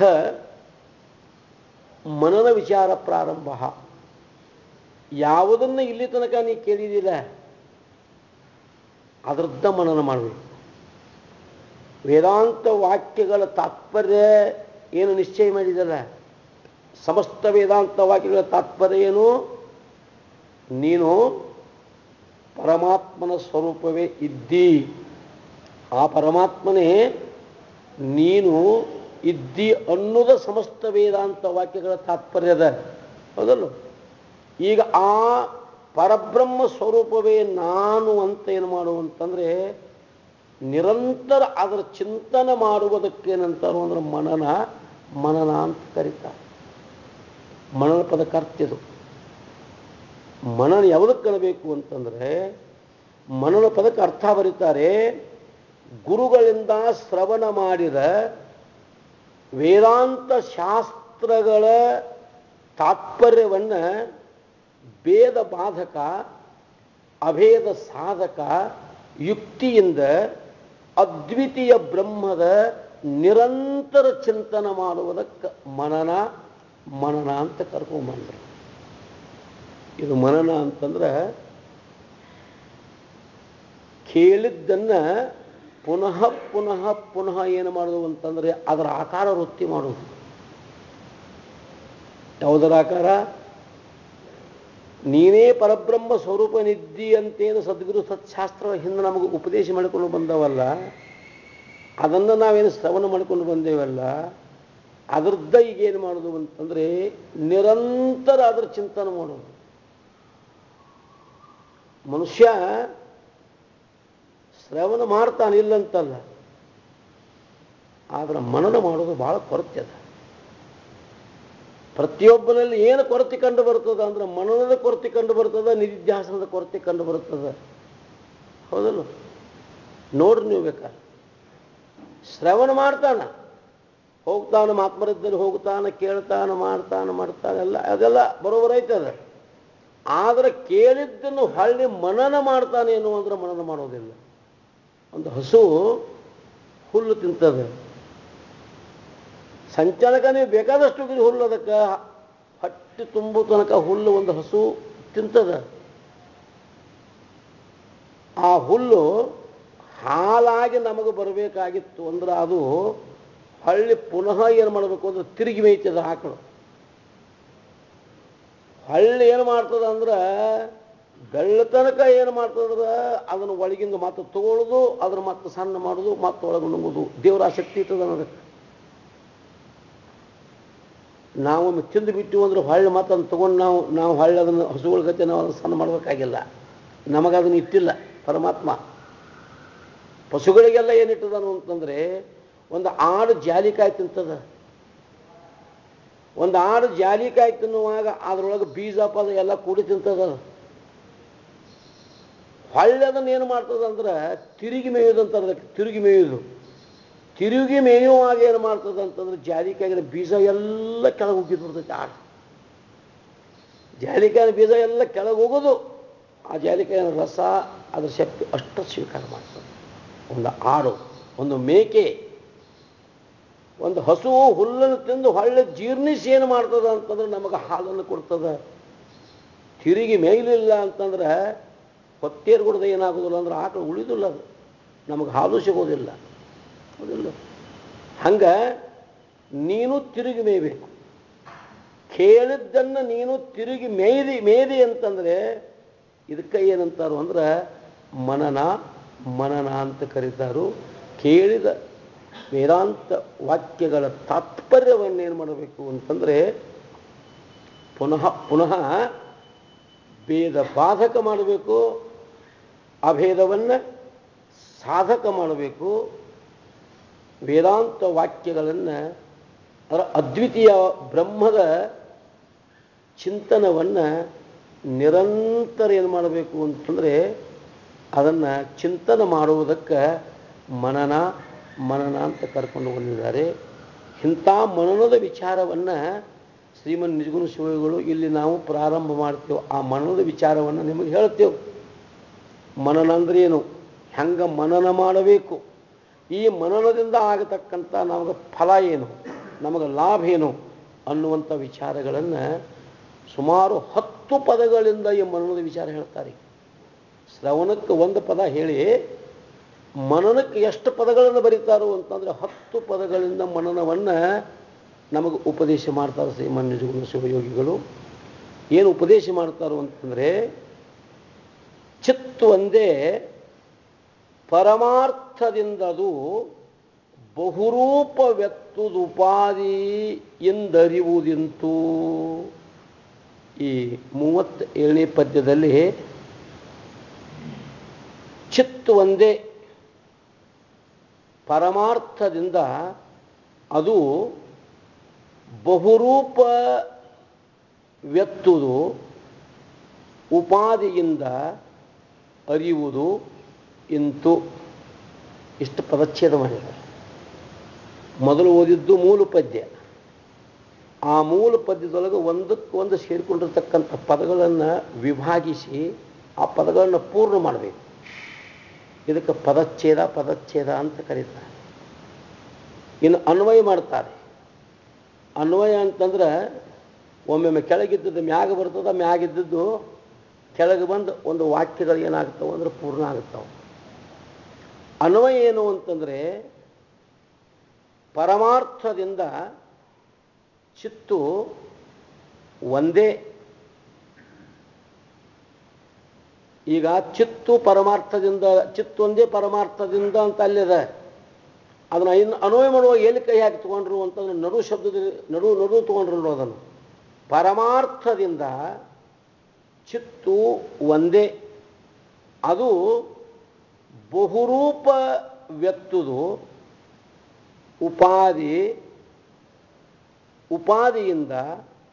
ಮನನ ವಿಚಾರ ಪ್ರಾರಂಭ ಯಾವುದನ್ನು ಇಲ್ಲಿ ತನಕ ನೀ ಕೇಳಿದಿಲ್ಲ ಅದರದ್ದ ಮನನ ಮಾಡಬೇಕು ವೇದಾಂತ ವಾಕ್ಯಗಳ ತಾತ್ಪರ್ಯ ಏನು ನಿಶ್ಚಯ ಮಾಡಿದಲ್ಲ ಸಮಸ್ತ ವೇದಾಂತ ವಾಕ್ಯಗಳ ತಾತ್ಪರ್ಯ ಏನು ನೀನು ಪರಮಾತ್ಮನ ಸ್ವರೂಪವೇ ಇದ್ದಿ ಆ ಪರಮಾತ್ಮನೇ ನೀನು ಇದ್ದಿ ಅನ್ನೋದ ಸಮಸ್ತ ವೇದಾಂತ ವಾಕ್ಯಗಳ ತಾತ್ಪರ್ಯದ ಹೌದಲ್ಲ ಈಗ ಆ ಪರಬ್ರಹ್ಮ ಸ್ವರೂಪವೇ ನಾನು ಅಂತ ಏನು ಮಾಡುವಂತಂದ್ರೆ ನಿರಂತರ ಅದರ ಚಿಂತನೆ ಮಾಡುವುದಕ್ಕೇನಂತಾರು ಅಂದ್ರೆ ಮನನ ಮನನ ಅಂತ ಕರೀತಾರೆ ಮನನ ಪದಕ್ಕೆ ಅರ್ಥ ಇದು ಮನನ ಯಾವುದಕ್ಕೆ ಕಣಬೇಕು ಅಂತಂದ್ರೆ ಮನನ ಪದಕ್ಕೆ ಅರ್ಥ ಬರೀತಾರೆ ಗುರುಗಳಿಂದ ಶ್ರವಣ ಮಾಡಿದ ವೇದಾಂತ ಶಾಸ್ತ್ರಗಳ ತಾತ್ಪರ್ಯವನ್ನು ಭೇದ ಬಾಧಕ ಅಭೇದ ಸಾಧಕ ಯುಕ್ತಿಯಿಂದ ಅದ್ವಿತೀಯ ಬ್ರಹ್ಮದ ನಿರಂತರ ಚಿಂತನ ಮಾಡುವುದಕ್ಕೆ ಮನನ ಮನನ ಅಂತ ಕರ್ಕೊಂಡ್ಬಂದ್ರು ಇದು ಮನನ ಅಂತಂದ್ರೆ ಕೇಳಿದ್ದನ್ನ ಪುನಃ ಪುನಃ ಪುನಃ ಏನು ಮಾಡೋದು ಅಂತಂದ್ರೆ ಅದರ ಆಕಾರ ವೃತ್ತಿ ಮಾಡೋದು ಯಾವುದರ ಆಕಾರ ನೀನೇ ಪರಬ್ರಹ್ಮ ಸ್ವರೂಪನಿದ್ದಿ ಅಂತೇನು ಸದ್ಗುರು ಸತ್ಶಾಸ್ತ್ರ ಹಿಂದೆ ನಮಗೆ ಉಪದೇಶ ಮಾಡಿಕೊಂಡು ಬಂದವಲ್ಲ ಅದನ್ನು ನಾವೇನು ಶ್ರವಣ ಮಾಡಿಕೊಂಡು ಬಂದೇವಲ್ಲ ಅದರದ್ದ ಈಗ ಏನು ಮಾಡೋದು ಅಂತಂದ್ರೆ ನಿರಂತರ ಅದರ ಚಿಂತನೆ ಮಾಡೋದು ಮನುಷ್ಯ ಶ್ರವಣ ಮಾಡ್ತಾನೆ ಇಲ್ಲಂತಲ್ಲ ಆದ್ರೆ ಮನನ ಮಾಡೋದು ಬಹಳ ಕೊರತೆ ಅದ ಪ್ರತಿಯೊಬ್ಬನಲ್ಲಿ ಏನು ಕೊರತೆ ಕಂಡು ಬರ್ತದ ಅಂದ್ರೆ ಮನನದ ಕೊರತೆ ಕಂಡು ಬರ್ತದ ನಿಧಿಧ್ಯಾಸನದ ಕೊರತೆ ಕಂಡು ಬರ್ತದ ಹೌದಲ್ಲ ನೋಡ್ರಿ ನೀವು ಬೇಕಾದ್ರೆ ಶ್ರವಣ ಮಾಡ್ತಾನ ಹೋಗ್ತಾನ ಮಾತ್ಮರದ್ದಲ್ಲಿ ಹೋಗ್ತಾನ ಕೇಳ್ತಾನ ಮಾಡ್ತಾನ ಮಾಡ್ತಾನ ಎಲ್ಲ ಅದೆಲ್ಲ ಬರೋಬರ ಐತದ ಆದರೆ ಕೇಳಿದ್ದನ್ನು ಹಳ್ಳಿ ಮನನ ಮಾಡ್ತಾನೇನು ಅಂದ್ರೆ ಮನನ ಮಾಡೋದಿಲ್ಲ ಒಂದು ಹಸು ಹುಲ್ಲು ತಿಂತದೆ ಸಂಚಾಲಕ ನೀವು ಬೇಕಾದಷ್ಟು ಗಿರಿ ಹುಲ್ಲು ಅದಕ್ಕೆ ಹೊಟ್ಟೆ ತುಂಬು ತನಕ ಹುಲ್ಲು ಒಂದು ಹಸು ತಿಂತದ ಆ ಹುಲ್ಲು ಹಾಲಾಗಿ ನಮಗೆ ಬರಬೇಕಾಗಿತ್ತು ಅಂದ್ರೆ ಅದು ಹಳ್ಳಿ ಪುನಃ ಏನು ಮಾಡಬೇಕು ಅಂದ್ರೆ ತಿರುಗಿ ಮೇಯ್ತದ ಆಕಳು ಹಳ್ಳಿ ಏನು ಮಾಡ್ತದ ಅಂದ್ರೆ ಬೆಳ್ಳತನಕ ಏನು ಮಾಡ್ತದ್ರ ಅದನ್ನು ಒಳಗಿಂದ ಮತ್ತೆ ತಗೊಳ್ಳೋದು ಅದ್ರ ಮತ್ತೆ ಸಣ್ಣ ಮಾಡೋದು ಮತ್ತೆ ಒಳಗೆ ನುಂಗೋದು ದೇವರ ಶಕ್ತಿ ಇರ್ತದ ಅದಕ್ಕೆ ನಾವೊಮ್ಮೆ ತಿಂದು ಬಿಟ್ಟು ಅಂದ್ರೆ ಹೊಳ್ಳಿ ಮತ್ತೆ ಅದನ್ನು ತೊಗೊಂಡು ನಾವು ನಾವು ಹೊಳ್ಳಿ ಅದನ್ನು ಹಸುಗಳ ಗತಿ ನಾವು ಅದನ್ನು ಸಣ್ಣ ಮಾಡಬೇಕಾಗಿಲ್ಲ ನಮಗದನ್ನು ಇಟ್ಟಿಲ್ಲ ಪರಮಾತ್ಮ ಪಶುಗಳಿಗೆಲ್ಲ ಏನಿಟ್ಟದನು ಅಂತಂದರೆ ಒಂದು ಆಡು ಜಾಲಿಕಾಯಿ ತಿಂತದ ಒಂದು ಆಡು ಜಾಲಿಕಾಯಿ ತಿನ್ನುವಾಗ ಅದರೊಳಗೆ ಬೀಜ ಪದ ಎಲ್ಲ ಕೂಡಿ ತಿಂತದ ಹೊಳ್ಳಿ ಅದನ್ನು ಏನು ಮಾಡ್ತದ ಅಂದ್ರೆ ತಿರುಗಿ ಮೇಯೋದು ಅಂತಾರೆ ಅದಕ್ಕೆ ತಿರುಗಿ ಮೇಯೋದು ತಿರುಗಿ ಮೇಯುವಾಗ ಏನು ಮಾಡ್ತದೆ ಅಂತಂದ್ರೆ ಜಾಲಿಕಾಯಿಗಳ ಬೀಜ ಎಲ್ಲ ಕೆಳಗೆ ಹೋಗಿದ್ದು ಬರ್ತೈತೆ ಆಡು ಜಾಲಿಕಾಯಿನ ಬೀಜ ಎಲ್ಲ ಕೆಳಗೆ ಹೋಗೋದು ಆ ಜಾಲಿಕಾಯಿನ ರಸ ಅದರ ಶಕ್ತಿ ಅಷ್ಟು ಸ್ವೀಕಾರ ಮಾಡ್ತದೆ ಒಂದು ಆಡು ಒಂದು ಮೇಕೆ ಒಂದು ಹಸು ಹುಲ್ಲನ್ನು ತಿಂದು ಹೊಳ್ಳೆ ಜೀರ್ಣಿಸಿ ಏನು ಮಾಡ್ತದ ಅಂತಂದ್ರೆ ನಮಗೆ ಹಾಲನ್ನು ಕೊಡ್ತದ ತಿರುಗಿ ಮೇಯಲಿಲ್ಲ ಅಂತಂದ್ರೆ ಹೊತ್ತೇರು ಕುಡ್ದು ಏನಾಗೋದಿಲ್ಲ ಅಂದ್ರೆ ಆಕಳು ಉಳಿದಿಲ್ಲ ಅದು ನಮಗೆ ಹಾಲು ಸಿಗೋದಿಲ್ಲ ಹೌದಿಲ್ಲ ಹಂಗೆ ನೀನು ತಿರುಗಿ ಮೇಯಬೇಕು ಕೇಳಿದ್ದನ್ನು ನೀನು ತಿರುಗಿ ಮೇಯ್ದಿ ಮೇಯ್ದಿ ಅಂತಂದರೆ ಇದಕ್ಕೆ ಏನಂತಾರು ಅಂದ್ರೆ ಮನನ ಮನನ ಅಂತ ಕರೀತಾರು ಕೇಳಿದ ವೇದಾಂತ ವಾಕ್ಯಗಳ ತಾತ್ಪರ್ಯವನ್ನೇನು ಮಾಡಬೇಕು ಅಂತಂದರೆ ಪುನಃ ಪುನಃ ಭೇದ ಬಾಧಕ ಮಾಡಬೇಕು ಅಭೇದವನ್ನು ಸಾಧಕ ಮಾಡಬೇಕು ವೇದಾಂತ ವಾಕ್ಯಗಳನ್ನು ಅದರ ಅದ್ವಿತೀಯ ಬ್ರಹ್ಮದ ಚಿಂತನವನ್ನು ನಿರಂತರ ಏನು ಮಾಡಬೇಕು ಅಂತಂದರೆ ಅದನ್ನು ಚಿಂತನೆ ಮಾಡುವುದಕ್ಕೆ ಮನನ ಮನನ ಅಂತ ಕರ್ಕೊಂಡು ಬಂದಿದ್ದಾರೆ ಇಂಥ ಮನನದ ವಿಚಾರವನ್ನು ಶ್ರೀಮನ್ ನಿಜಗುಣ ಶಿವಗಳು ಇಲ್ಲಿ ನಾವು ಪ್ರಾರಂಭ ಮಾಡ್ತೇವೆ ಆ ಮನನದ ವಿಚಾರವನ್ನು ನಿಮಗೆ ಹೇಳ್ತೇವೆ ಮನನ ಅಂದ್ರೆ ಏನು ಹೆಂಗೆ ಮನನ ಮಾಡಬೇಕು ಈ ಮನನದಿಂದ ಆಗತಕ್ಕಂಥ ನಮಗೆ ಫಲ ಏನು ನಮಗೆ ಲಾಭ ಏನು ಅನ್ನುವಂಥ ವಿಚಾರಗಳನ್ನು ಸುಮಾರು ಹತ್ತು ಪದಗಳಿಂದ ಈ ಮನನದ ವಿಚಾರ ಹೇಳ್ತಾರೆ ಶ್ರವಣಕ್ಕೆ ಒಂದು ಪದ ಹೇಳಿ ಮನನಕ್ಕೆ ಎಷ್ಟು ಪದಗಳನ್ನು ಬರೀತಾರೋ ಅಂತಂದರೆ ಹತ್ತು ಪದಗಳಿಂದ ಮನನವನ್ನು ನಮಗೆ ಉಪದೇಶ ಮಾಡ್ತಾರೆ ಶ್ರೀಮನ್ ನಿಜಗುಣ ಶಿವಯೋಗಿಗಳು ಏನು ಉಪದೇಶ ಮಾಡ್ತಾರೋ ಅಂತಂದರೆ ಚಿತ್ತು ಒಂದೇ ಪರಮಾರ್ಥದಿಂದದು ಬಹುರೂಪವೆತ್ತುದುಪಾದಿ ಎಂದರಿವುದಿಂತು ಈ ಮೂವತ್ತೇಳನೇ ಪದ್ಯದಲ್ಲಿ ಚಿತ್ತು ಒಂದೇ ಪರಮಾರ್ಥದಿಂದ ಅದು ಬಹುರೂಪ ವ್ಯತ್ತುದು ಉಪಾದಿಯಿಂದ ಅರಿಯುವುದು ಇಂತು ಇಷ್ಟು ಪದಚ್ಛೇದ ಮಾಡಿದ್ದಾರೆ ಮೊದಲು ಓದಿದ್ದು ಮೂಲ ಪದ್ಯ ಆ ಮೂಲ ಪದ್ಯದೊಳಗೆ ಒಂದಕ್ಕೆ ಒಂದು ಸೇರಿಕೊಂಡಿರ್ತಕ್ಕಂಥ ಪದಗಳನ್ನು ವಿಭಾಗಿಸಿ ಆ ಪದಗಳನ್ನು ಪೂರ್ಣ ಮಾಡಬೇಕು ಇದಕ್ಕೆ ಪದಚ್ಛೇದ ಪದಚ್ಛೇದ ಅಂತ ಕರೀತಾರೆ ಇನ್ನು ಅನ್ವಯ ಮಾಡ್ತಾರೆ ಅನ್ವಯ ಅಂತಂದ್ರೆ ಒಮ್ಮೊಮ್ಮೆ ಕೆಳಗಿದ್ದದ್ದು ಮ್ಯಾಗ ಬರ್ತದೆ ಮ್ಯಾಗಿದ್ದದ್ದು ಕೆಳಗೆ ಬಂದು ಒಂದು ವಾಕ್ಯಗಳು ಏನಾಗ್ತಾವೆ ಅಂದ್ರೆ ಪೂರ್ಣ ಆಗ್ತಾವೆ ಅನ್ವಯ ಏನು ಅಂತಂದರೆ ಪರಮಾರ್ಥದಿಂದ ಚಿತ್ತು ಒಂದೇ ಈಗ ಚಿತ್ತು ಪರಮಾರ್ಥದಿಂದ ಚಿತ್ತು ಒಂದೇ ಪರಮಾರ್ಥದಿಂದ ಅಂತ ಅಲ್ಲಿದೆ ಅದನ್ನು ಇನ್ನು ಅನ್ವಯ ಮಾಡುವಾಗ ಎಲ್ಲಿ ಕೈ ಹಾಕಿ ತಗೊಂಡ್ರು ಅಂತಂದ್ರೆ ನಡು ಶಬ್ದದಲ್ಲಿ ನಡು ನಡು ತಗೊಂಡ್ರು ಅದನ್ನು ಪರಮಾರ್ಥದಿಂದ ಚಿತ್ತು ಒಂದೇ ಅದು ಬಹುರೂಪ ವ್ಯಕ್ತುದು ಉಪಾದಿ ಉಪಾದಿಯಿಂದ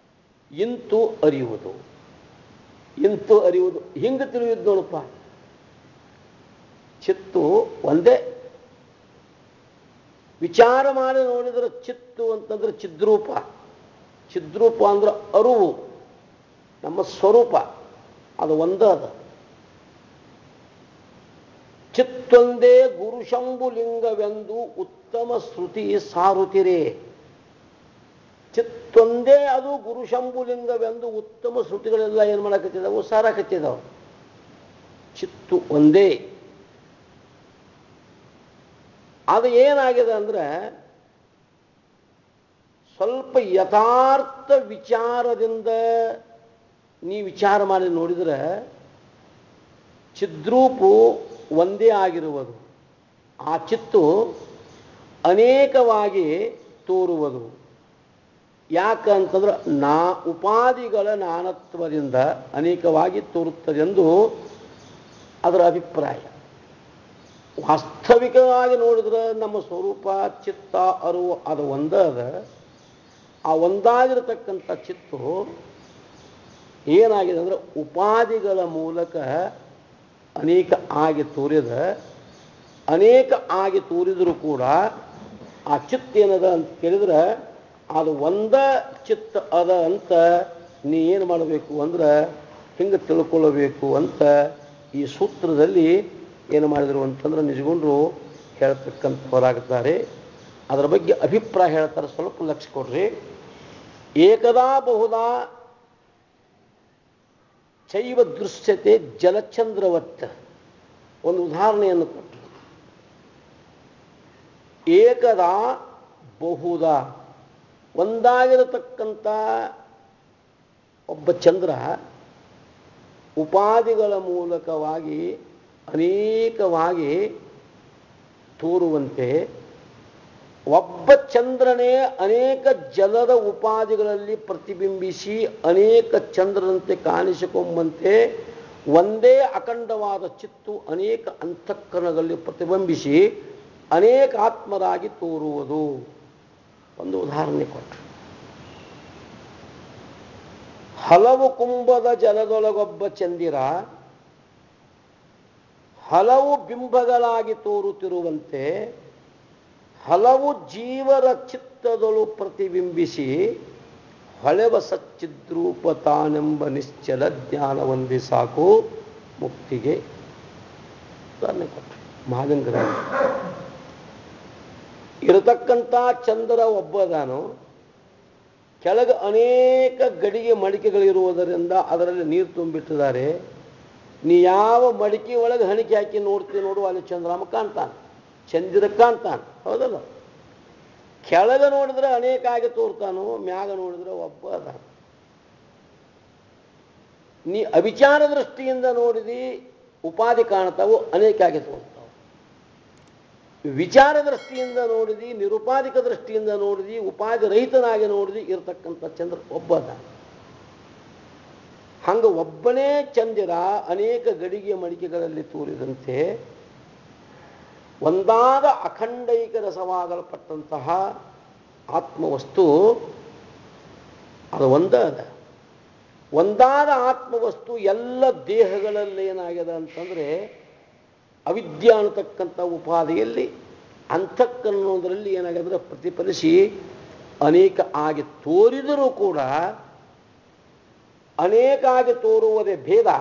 ಇಂತು ಅರಿಯುವುದು ಇಂತು ಅರಿಯುವುದು ಹಿಂಗೆ ತಿಳಿಯುವುದು ನೋಡಪ್ಪ ಚಿತ್ತು ಒಂದೇ ವಿಚಾರ ಮಾಡಿ ನೋಡಿದ್ರೆ ಚಿತ್ತು ಅಂತಂದ್ರೆ ಚಿದ್ರೂಪ ಚಿದ್ರೂಪ ಅಂದ್ರೆ ಅರುವು ನಮ್ಮ ಸ್ವರೂಪ ಅದು ಒಂದೇ ಅದ ಚಿತ್ತೊಂದೇ ಗುರುಶಂಭುಲಿಂಗವೆಂದು ಉತ್ತಮ ಶ್ರುತಿ ಸಾರುತ್ತಿರೆ ಚಿತ್ತೊಂದೇ ಅದು ಗುರುಶಂಭುಲಿಂಗವೆಂದು ಉತ್ತಮ ಶ್ರುತಿಗಳೆಲ್ಲ ಏನು ಮಾಡಕತ್ತಿದಾವು ಸಾರಾಕತ್ತಿದಾವು ಚಿತ್ತು ಒಂದೇ ಅದು ಏನಾಗಿದೆ ಅಂದ್ರೆ ಸ್ವಲ್ಪ ಯಥಾರ್ಥ ವಿಚಾರದಿಂದ ನೀ ವಿಚಾರ ಮಾಡಿ ನೋಡಿದರೆ ಚಿದ್ರೂಪು ಒಂದೇ ಆಗಿರುವುದು ಆ ಚಿತ್ತು ಅನೇಕವಾಗಿ ತೋರುವುದು ಯಾಕಂತಂದ್ರೆ ನಾ ಉಪಾಧಿಗಳ ನಾನತ್ವದಿಂದ ಅನೇಕವಾಗಿ ತೋರುತ್ತದೆಂದು ಅದರ ಅಭಿಪ್ರಾಯ ವಾಸ್ತವಿಕವಾಗಿ ನೋಡಿದ್ರೆ ನಮ್ಮ ಸ್ವರೂಪ ಚಿತ್ತ ಅರಿವು ಅದು ಒಂದೇ ಅದ ಆ ಒಂದಾಗಿರತಕ್ಕಂಥ ಚಿತ್ತು ಏನಾಗಿದೆ ಅಂದರೆ ಉಪಾಧಿಗಳ ಮೂಲಕ ಅನೇಕ ಆಗಿ ತೋರಿದ ಅನೇಕ ಆಗಿ ತೋರಿದರೂ ಕೂಡ ಆ ಚಿತ್ತ ಏನದ ಅಂತ ಕೇಳಿದ್ರೆ ಅದು ಒಂದ ಚಿತ್ತ ಅದ ಅಂತ ನೀ ಏನು ಮಾಡಬೇಕು ಅಂದ್ರೆ ಹಿಂಗೆ ತಿಳ್ಕೊಳ್ಳಬೇಕು ಅಂತ ಈ ಸೂತ್ರದಲ್ಲಿ ಏನು ಮಾಡಿದರು ಅಂತಂದ್ರೆ ನಿಜಗೊಂಡ್ರು ಹೇಳ್ತಕ್ಕಂಥವರಾಗುತ್ತಾರೆ ಅದರ ಬಗ್ಗೆ ಅಭಿಪ್ರಾಯ ಹೇಳ್ತಾರೆ ಸ್ವಲ್ಪ ಲಕ್ಷ್ಯ ಕೊಡ್ರಿ ಏಕದಾ ಬಹುದಾ ಚೈವ ದೃಶ್ಯತೆ ಜಲಚಂದ್ರವತ್ ಒಂದು ಉದಾಹರಣೆಯನ್ನು ಕೊಟ್ಟರು ಏಕದ ಬಹುದ ಒಂದಾಗಿರತಕ್ಕಂಥ ಒಬ್ಬ ಚಂದ್ರ ಉಪಾಧಿಗಳ ಮೂಲಕವಾಗಿ ಅನೇಕವಾಗಿ ತೋರುವಂತೆ ಒಬ್ಬ ಚಂದ್ರನೇ ಅನೇಕ ಜಲದ ಉಪಾಧಿಗಳಲ್ಲಿ ಪ್ರತಿಬಿಂಬಿಸಿ ಅನೇಕ ಚಂದ್ರನಂತೆ ಕಾಣಿಸಿಕೊಂಬಂತೆ ಒಂದೇ ಅಖಂಡವಾದ ಚಿತ್ತು ಅನೇಕ ಅಂತಃಕರಣಗಳಲ್ಲಿ ಪ್ರತಿಬಿಂಬಿಸಿ ಅನೇಕ ಆತ್ಮರಾಗಿ ತೋರುವುದು ಒಂದು ಉದಾಹರಣೆ ಕೊಟ್ಟರು ಹಲವು ಕುಂಭದ ಜಲದೊಳಗೊಬ್ಬ ಚಂದಿರ ಹಲವು ಬಿಂಬಗಳಾಗಿ ತೋರುತ್ತಿರುವಂತೆ ಹಲವು ಜೀವರ ಚಿತ್ತದಳು ಪ್ರತಿಬಿಂಬಿಸಿ ಹೊಳೆವ ಸಚ್ಚಿದ್ರೂಪ ತಾನೆಂಬ ನಿಶ್ಚಲ ಜ್ಞಾನವೊಂದೇ ಸಾಕು ಮುಕ್ತಿಗೆ ಉದಾಹರಣೆ ಕೊಟ್ಟರು ಮಹಾಲಿಂಗರ ಇರತಕ್ಕಂಥ ಚಂದ್ರ ಒಬ್ಬದಾನು ಕೆಳಗೆ ಅನೇಕ ಗಡಿಗೆ ಮಡಿಕೆಗಳಿರುವುದರಿಂದ ಅದರಲ್ಲಿ ನೀರು ತುಂಬಿಟ್ಟಿದ್ದಾರೆ ನೀ ಯಾವ ಮಡಿಕೆ ಒಳಗೆ ಹಣಿಕೆ ಹಾಕಿ ನೋಡ್ತೀವಿ ನೋಡು ಅಲ್ಲಿ ಚಂದ್ರಾಮ ಕಾಣ್ತಾನೆ ಚಂದಿರ ಕಾಣ್ತಾನೆ ಹೌದಲ್ಲ ಕೆಳಗೆ ನೋಡಿದ್ರೆ ಅನೇಕ ಆಗಿ ತೋರ್ತಾನು ಮ್ಯಾಗ ನೋಡಿದ್ರೆ ಒಬ್ಬ ಅದ ನೀ ಅವಿಚಾರ ದೃಷ್ಟಿಯಿಂದ ನೋಡಿದಿ ಉಪಾಧಿ ಕಾಣ್ತಾವು ಅನೇಕ ಆಗಿ ತೋರ್ತಾವು ವಿಚಾರ ದೃಷ್ಟಿಯಿಂದ ನೋಡಿದಿ ನಿರುಪಾಧಿಕ ದೃಷ್ಟಿಯಿಂದ ನೋಡಿದಿ ಉಪಾಧಿ ರಹಿತನಾಗಿ ನೋಡಿದಿ ಇರತಕ್ಕಂಥ ಚಂದ್ರ ಒಬ್ಬ ಅದ ಹಂಗ ಒಬ್ಬನೇ ಚಂದಿರ ಅನೇಕ ಗಡಿಗೆ ಮಡಿಕೆಗಳಲ್ಲಿ ತೋರಿದಂತೆ ಒಂದಾದ ಅಖಂಡೈಕ ರಸವಾಗಲ್ಪಟ್ಟಂತಹ ಆತ್ಮವಸ್ತು ಅದು ಒಂದೇ ಅದ ಒಂದಾದ ಆತ್ಮವಸ್ತು ಎಲ್ಲ ದೇಹಗಳಲ್ಲಿ ಏನಾಗಿದೆ ಅಂತಂದರೆ ಅವಿದ್ಯಾ ಅನ್ನತಕ್ಕಂಥ ಉಪಾಧಿಯಲ್ಲಿ ಅಂತಕ್ಕನ್ನೋದರಲ್ಲಿ ಏನಾಗಿದೆ ಅಂದರೆ ಪ್ರತಿಫಲಿಸಿ ಅನೇಕ ಆಗಿ ತೋರಿದರೂ ಕೂಡ ಅನೇಕಾಗಿ ತೋರುವುದೇ ಭೇದ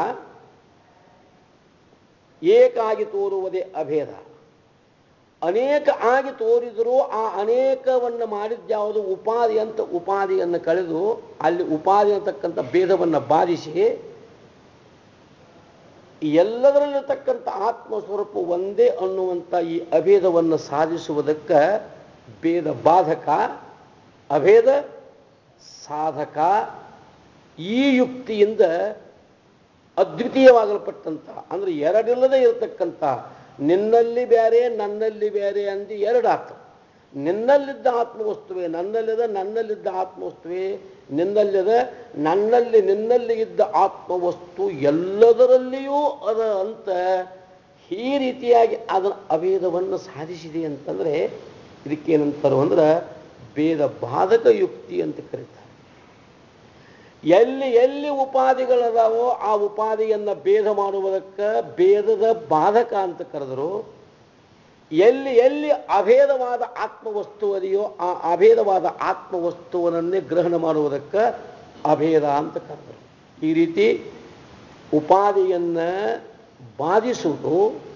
ಏಕಾಗಿ ತೋರುವುದೇ ಅಭೇದ ಅನೇಕ ಆಗಿ ತೋರಿದರೂ ಆ ಅನೇಕವನ್ನು ಮಾಡಿದ್ಯಾವುದು ಉಪಾಧಿ ಅಂತ ಉಪಾಧಿಯನ್ನು ಕಳೆದು ಅಲ್ಲಿ ಉಪಾಧಿ ಅಂತಕ್ಕಂಥ ಭೇದವನ್ನು ಬಾಧಿಸಿ ಎಲ್ಲದರಲ್ಲಿರ್ತಕ್ಕಂಥ ಆತ್ಮಸ್ವರೂಪ ಒಂದೇ ಅನ್ನುವಂಥ ಈ ಅಭೇದವನ್ನು ಸಾಧಿಸುವುದಕ್ಕೆ ಭೇದ ಬಾಧಕ ಅಭೇದ ಸಾಧಕ ಈ ಯುಕ್ತಿಯಿಂದ ಅದ್ವಿತೀಯವಾಗಲ್ಪಟ್ಟಂಥ ಅಂದರೆ ಎರಡಿಲ್ಲದೆ ಇರತಕ್ಕಂಥ ನಿನ್ನಲ್ಲಿ ಬೇರೆ ನನ್ನಲ್ಲಿ ಬೇರೆ ಅಂದು ಎರಡಾತು ನಿನ್ನಲ್ಲಿದ್ದ ಆತ್ಮವಸ್ತುವೆ ನನ್ನಲ್ಲಿದ ನನ್ನಲ್ಲಿದ್ದ ಆತ್ಮವಸ್ತುವೆ ನಿನ್ನಲ್ಲಿದ ನನ್ನಲ್ಲಿ ನಿನ್ನಲ್ಲಿ ಇದ್ದ ಆತ್ಮವಸ್ತು ಎಲ್ಲದರಲ್ಲಿಯೂ ಅದ ಅಂತ ಈ ರೀತಿಯಾಗಿ ಅದರ ಅಭೇದವನ್ನು ಸಾಧಿಸಿದೆ ಅಂತಂದರೆ ಇದಕ್ಕೇನಂತಾರೋ ಅಂದ್ರೆ ಭೇದ ಬಾಧಕ ಯುಕ್ತಿ ಅಂತ ಕರೀತಾರೆ ಎಲ್ಲಿ ಎಲ್ಲಿ ಉಪಾಧಿಗಳದಾವೋ ಆ ಉಪಾಧಿಯನ್ನು ಭೇದ ಮಾಡುವುದಕ್ಕೆ ಭೇದದ ಬಾಧಕ ಅಂತ ಕರೆದರು ಎಲ್ಲಿ ಎಲ್ಲಿ ಅಭೇದವಾದ ಆತ್ಮವಸ್ತು ಅದೆಯೋ ಆ ಅಭೇದವಾದ ಆತ್ಮವಸ್ತುವನ್ನೇ ಗ್ರಹಣ ಮಾಡುವುದಕ್ಕೆ ಅಭೇದ ಅಂತ ಕರೆದರು ಈ ರೀತಿ ಉಪಾಧಿಯನ್ನು ಬಾಧಿಸುವುದು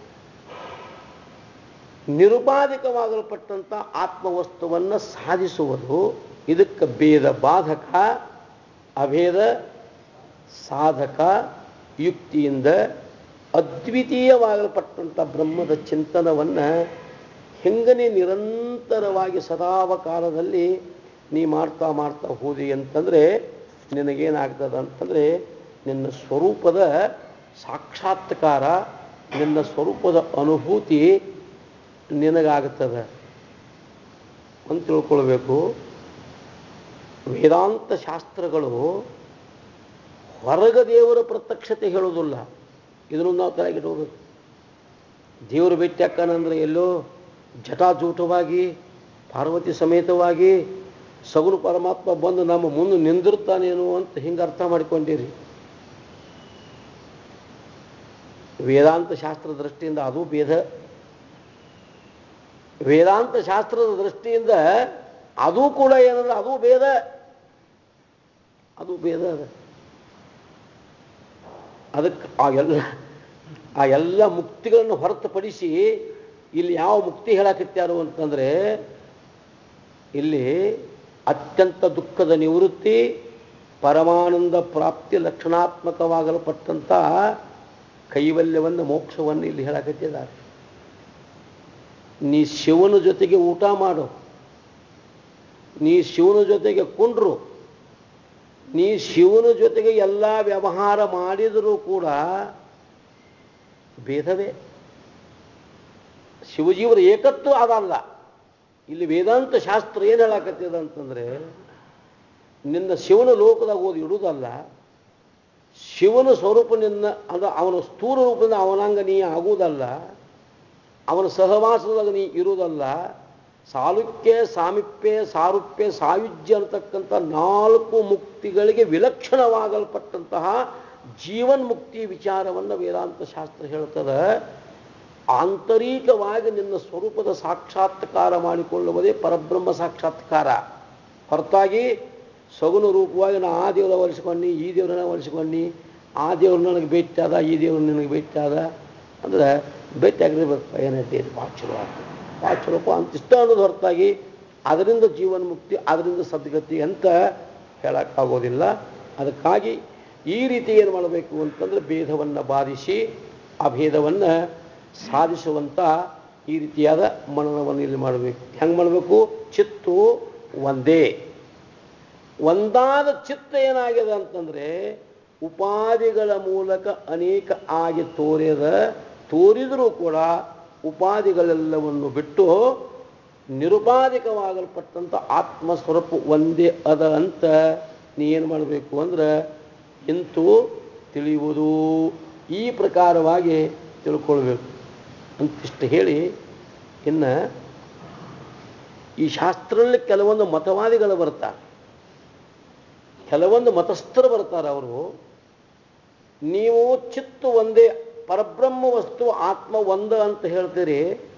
ನಿರುಪಾಧಿಕವಾಗಲ್ಪಟ್ಟಂಥ ಆತ್ಮವಸ್ತುವನ್ನು ಸಾಧಿಸುವುದು ಇದಕ್ಕೆ ಭೇದ ಬಾಧಕ ಅಭೇದ ಸಾಧಕ ಯುಕ್ತಿಯಿಂದ ಅದ್ವಿತೀಯವಾಗಲ್ಪಟ್ಟಂಥ ಬ್ರಹ್ಮದ ಚಿಂತನವನ್ನು ಹೆಂಗನೆ ನಿರಂತರವಾಗಿ ಸದಾವಕಾಲದಲ್ಲಿ ನೀ ಮಾಡ್ತಾ ಮಾಡ್ತಾ ಹೋದಿ ಅಂತಂದರೆ ನಿನಗೇನಾಗ್ತದೆ ಅಂತಂದರೆ ನಿನ್ನ ಸ್ವರೂಪದ ಸಾಕ್ಷಾತ್ಕಾರ ನಿನ್ನ ಸ್ವರೂಪದ ಅನುಭೂತಿ ನಿನಗಾಗುತ್ತದೆ ಅಂತ ತಿಳ್ಕೊಳ್ಬೇಕು ವೇದಾಂತ ಶಾಸ್ತ್ರಗಳು ಹೊರಗ ದೇವರ ಪ್ರತ್ಯಕ್ಷತೆ ಹೇಳೋದಿಲ್ಲ ಇದನ್ನು ನಾವು ತಲೆಗಿಟ್ಕೋಬೇಕು ದೇವರು ಭೇಟಿ ಅಕ್ಕನಂದ್ರೆ ಎಲ್ಲೋ ಜಟಾಜೂಟವಾಗಿ ಪಾರ್ವತಿ ಸಮೇತವಾಗಿ ಸಗುರು ಪರಮಾತ್ಮ ಬಂದು ನಮ್ಮ ಮುಂದೆ ನಿಂದಿರ್ತಾನೇನು ಅಂತ ಹಿಂಗೆ ಅರ್ಥ ಮಾಡಿಕೊಂಡಿರಿ ವೇದಾಂತ ಶಾಸ್ತ್ರದ ದೃಷ್ಟಿಯಿಂದ ಅದು ಭೇದ ವೇದಾಂತ ಶಾಸ್ತ್ರದ ದೃಷ್ಟಿಯಿಂದ ಅದು ಕೂಡ ಏನಂದ್ರೆ ಅದು ಭೇದ ಅದು ಭೇದ ಅದ ಅದಕ್ಕೆ ಆ ಎಲ್ಲ ಆ ಎಲ್ಲ ಮುಕ್ತಿಗಳನ್ನು ಹೊರತುಪಡಿಸಿ ಇಲ್ಲಿ ಯಾವ ಮುಕ್ತಿ ಹೇಳಕತ್ಯಾರು ಅಂತಂದ್ರೆ ಇಲ್ಲಿ ಅತ್ಯಂತ ದುಃಖದ ನಿವೃತ್ತಿ ಪರಮಾನಂದ ಪ್ರಾಪ್ತಿ ಲಕ್ಷಣಾತ್ಮಕವಾಗಲ್ಪಟ್ಟಂಥ ಕೈವಲ್ಯವನ್ನು ಮೋಕ್ಷವನ್ನು ಇಲ್ಲಿ ಹೇಳಕತ್ತಿದ್ದಾರೆ ನೀ ಶಿವನ ಜೊತೆಗೆ ಊಟ ಮಾಡು ನೀ ಶಿವನ ಜೊತೆಗೆ ಕುಂಡ್ರು ನೀ ಶಿವನ ಜೊತೆಗೆ ಎಲ್ಲ ವ್ಯವಹಾರ ಮಾಡಿದರೂ ಕೂಡ ಭೇದವೇ ಶಿವಜೀವರ ಏಕತ್ವ ಅದಲ್ಲ ಇಲ್ಲಿ ವೇದಾಂತ ಶಾಸ್ತ್ರ ಏನು ಹೇಳಕತ್ತಿದ ಅಂತಂದ್ರೆ ನಿನ್ನ ಶಿವನ ಲೋಕದಾಗ ಓದಿ ಇಡುವುದಲ್ಲ ಶಿವನ ಸ್ವರೂಪ ನಿನ್ನ ಅಂದ್ರೆ ಅವನ ಸ್ಥೂಲ ರೂಪದಿಂದ ಅವನಂಗ ನೀ ಆಗುವುದಲ್ಲ ಅವನ ಸಹವಾಸದಾಗ ನೀ ಇರುವುದಲ್ಲ ಸಾಲುಕ್ಯ ಸಾಮೀಪ್ಯ ಸಾರೂಪ್ಯ ಸಾಯುಜ್ಯ ಅಂತಕ್ಕಂಥ ನಾಲ್ಕು ಮುಕ್ತಿಗಳಿಗೆ ವಿಲಕ್ಷಣವಾಗಲ್ಪಟ್ಟಂತಹ ಜೀವನ್ ಮುಕ್ತಿ ವಿಚಾರವನ್ನು ವೇದಾಂತ ಶಾಸ್ತ್ರ ಹೇಳ್ತದೆ ಆಂತರಿಕವಾಗಿ ನಿನ್ನ ಸ್ವರೂಪದ ಸಾಕ್ಷಾತ್ಕಾರ ಮಾಡಿಕೊಳ್ಳುವುದೇ ಪರಬ್ರಹ್ಮ ಸಾಕ್ಷಾತ್ಕಾರ ಹೊರತಾಗಿ ಸಗುಣ ರೂಪವಾಗಿ ನಾ ಆ ದೇವರ ಒಲಿಸ್ಕೊಂಡು ಈ ದೇವ್ರನ್ನ ಒಲಿಸ್ಕೊಂಡು ಆ ದೇವ್ರು ನನಗೆ ಭೇಟಿ ಆದ ಈ ದೇವ್ರು ನಿನಗೆ ಭೇಟಿ ಆದ ಅಂದ್ರೆ ಭೇಟಿ ಆಗಿರ್ಬೇಕು ಏನೈತಿ ಇದು ಭಾಳ ಚಲೋ ಆಗ್ತದೆ ಭಾಳ ಚಲೋಪ್ಪ ಅಂತ ಇಷ್ಟ ಅನ್ನೋದು ಹೊರತಾಗಿ ಅದರಿಂದ ಜೀವನ ಮುಕ್ತಿ ಅದರಿಂದ ಸದ್ಗತಿ ಅಂತ ಹೇಳೋಕ್ಕಾಗೋದಿಲ್ಲ ಅದಕ್ಕಾಗಿ ಈ ರೀತಿ ಏನು ಮಾಡಬೇಕು ಅಂತಂದ್ರೆ ಭೇದವನ್ನು ಬಾಧಿಸಿ ಆ ಭೇದವನ್ನು ಸಾಧಿಸುವಂಥ ಈ ರೀತಿಯಾದ ಮನನವನ್ನು ಇಲ್ಲಿ ಮಾಡಬೇಕು ಹೆಂಗೆ ಮಾಡಬೇಕು ಚಿತ್ತು ಒಂದೇ ಒಂದಾದ ಚಿತ್ತ ಏನಾಗಿದೆ ಅಂತಂದರೆ ಉಪಾಧಿಗಳ ಮೂಲಕ ಅನೇಕ ಆಗಿ ತೋರಿದ ತೋರಿದರೂ ಕೂಡ ಉಪಾಧಿಗಳೆಲ್ಲವನ್ನು ಬಿಟ್ಟು ನಿರುಪಾಧಿಕವಾಗಲ್ಪಟ್ಟಂಥ ಆತ್ಮಸ್ವರೂಪ ಒಂದೇ ಅದ ಅಂತ ನೀ ಏನು ಮಾಡಬೇಕು ಅಂದ್ರೆ ಇಂತು ತಿಳಿಯುವುದು ಈ ಪ್ರಕಾರವಾಗಿ ತಿಳ್ಕೊಳ್ಬೇಕು ಅಂತಿಷ್ಟು ಹೇಳಿ ಇನ್ನು ಈ ಶಾಸ್ತ್ರದಲ್ಲಿ ಕೆಲವೊಂದು ಮತವಾದಿಗಳು ಬರ್ತಾರೆ ಕೆಲವೊಂದು ಮತಸ್ಥರು ಬರ್ತಾರೆ ಅವರು ನೀವು ಚಿತ್ತು ಒಂದೇ ಪರಬ್ರಹ್ಮ ವಸ್ತು ಆತ್ಮ ಒಂದ ಅಂತ ಹೇಳ್ತೀರಿ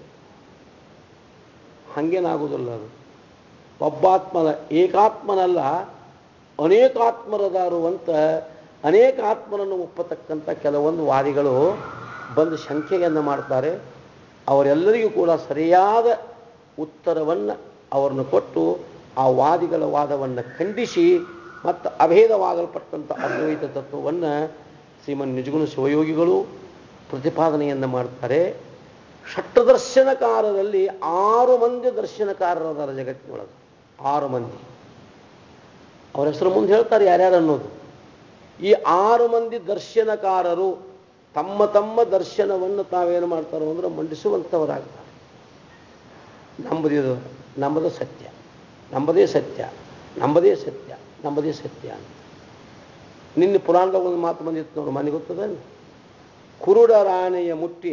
ಹಂಗೇನಾಗೋದಿಲ್ಲ ಅದು ಒಬ್ಬಾತ್ಮನ ಏಕಾತ್ಮನಲ್ಲ ಅನೇಕಾತ್ಮರದಾರು ಅಂತ ಅನೇಕ ಆತ್ಮರನ್ನು ಒಪ್ಪತಕ್ಕಂಥ ಕೆಲವೊಂದು ವಾದಿಗಳು ಬಂದು ಶಂಕೆಯನ್ನು ಮಾಡ್ತಾರೆ ಅವರೆಲ್ಲರಿಗೂ ಕೂಡ ಸರಿಯಾದ ಉತ್ತರವನ್ನು ಅವರನ್ನು ಕೊಟ್ಟು ಆ ವಾದಿಗಳ ವಾದವನ್ನು ಖಂಡಿಸಿ ಮತ್ತು ಅಭೇದವಾಗಲ್ಪಟ್ಟಂಥ ಅದ್ವೈತ ತತ್ವವನ್ನು ಶ್ರೀಮನ್ ನಿಜಗುಣ ಶಿವಯೋಗಿಗಳು ಪ್ರತಿಪಾದನೆಯನ್ನು ಮಾಡ್ತಾರೆ ಷಟ್ಟದರ್ಶನಕಾರರಲ್ಲಿ ಆರು ಮಂದಿ ದರ್ಶನಕಾರರದಾರ ಜಗತ್ತಿನೊಳಗೆ ಆರು ಮಂದಿ ಅವರ ಹೆಸರು ಮುಂದೆ ಹೇಳ್ತಾರೆ ಯಾರ್ಯಾರು ಅನ್ನೋದು ಈ ಆರು ಮಂದಿ ದರ್ಶನಕಾರರು ತಮ್ಮ ತಮ್ಮ ದರ್ಶನವನ್ನು ತಾವೇನು ಮಾಡ್ತಾರೋ ಅಂದ್ರೆ ಮಂಡಿಸುವಂಥವರಾಗ್ತಾರೆ ನಂಬದಿದು ನಂಬದ ಸತ್ಯ ನಂಬದೇ ಸತ್ಯ ನಂಬದೇ ಸತ್ಯ ನಂಬದೇ ಸತ್ಯ ಅಂತ ನಿನ್ನೆ ಪುರಾಣದಾಗ ಒಂದು ಮಾತು ಬಂದಿತ್ತು ನೋಡಿ ಮನೆ ಗೊತ್ತದ ಕುರುಡ ರಾಣೆಯ ಮುಟ್ಟಿ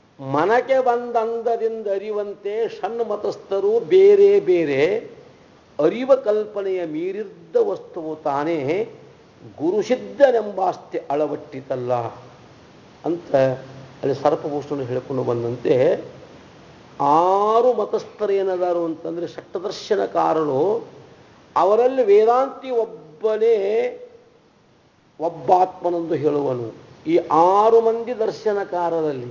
ಮನಕ್ಕೆ ಬಂದಂದದಿಂದ ಅರಿವಂತೆ ಸಣ್ಣ ಮತಸ್ಥರು ಬೇರೆ ಬೇರೆ ಅರಿವ ಕಲ್ಪನೆಯ ಮೀರಿದ್ದ ವಸ್ತುವು ತಾನೇ ಗುರುಸಿದ್ಧನೆಂಬಾಸ್ತಿ ಅಳವಟ್ಟಿತಲ್ಲ ಅಂತ ಅಲ್ಲಿ ಸರ್ಪಭೂಷಣ ಹೇಳಿಕೊಂಡು ಬಂದಂತೆ ಆರು ಮತಸ್ಥರೇನದಾರು ಅಂತಂದರೆ ಷಟ್ಟದರ್ಶನಕಾರರು ಅವರಲ್ಲಿ ವೇದಾಂತಿ ಒಬ್ಬನೇ ಒಬ್ಬಾತ್ಮನೆಂದು ಹೇಳುವನು ಈ ಆರು ಮಂದಿ ದರ್ಶನಕಾರರಲ್ಲಿ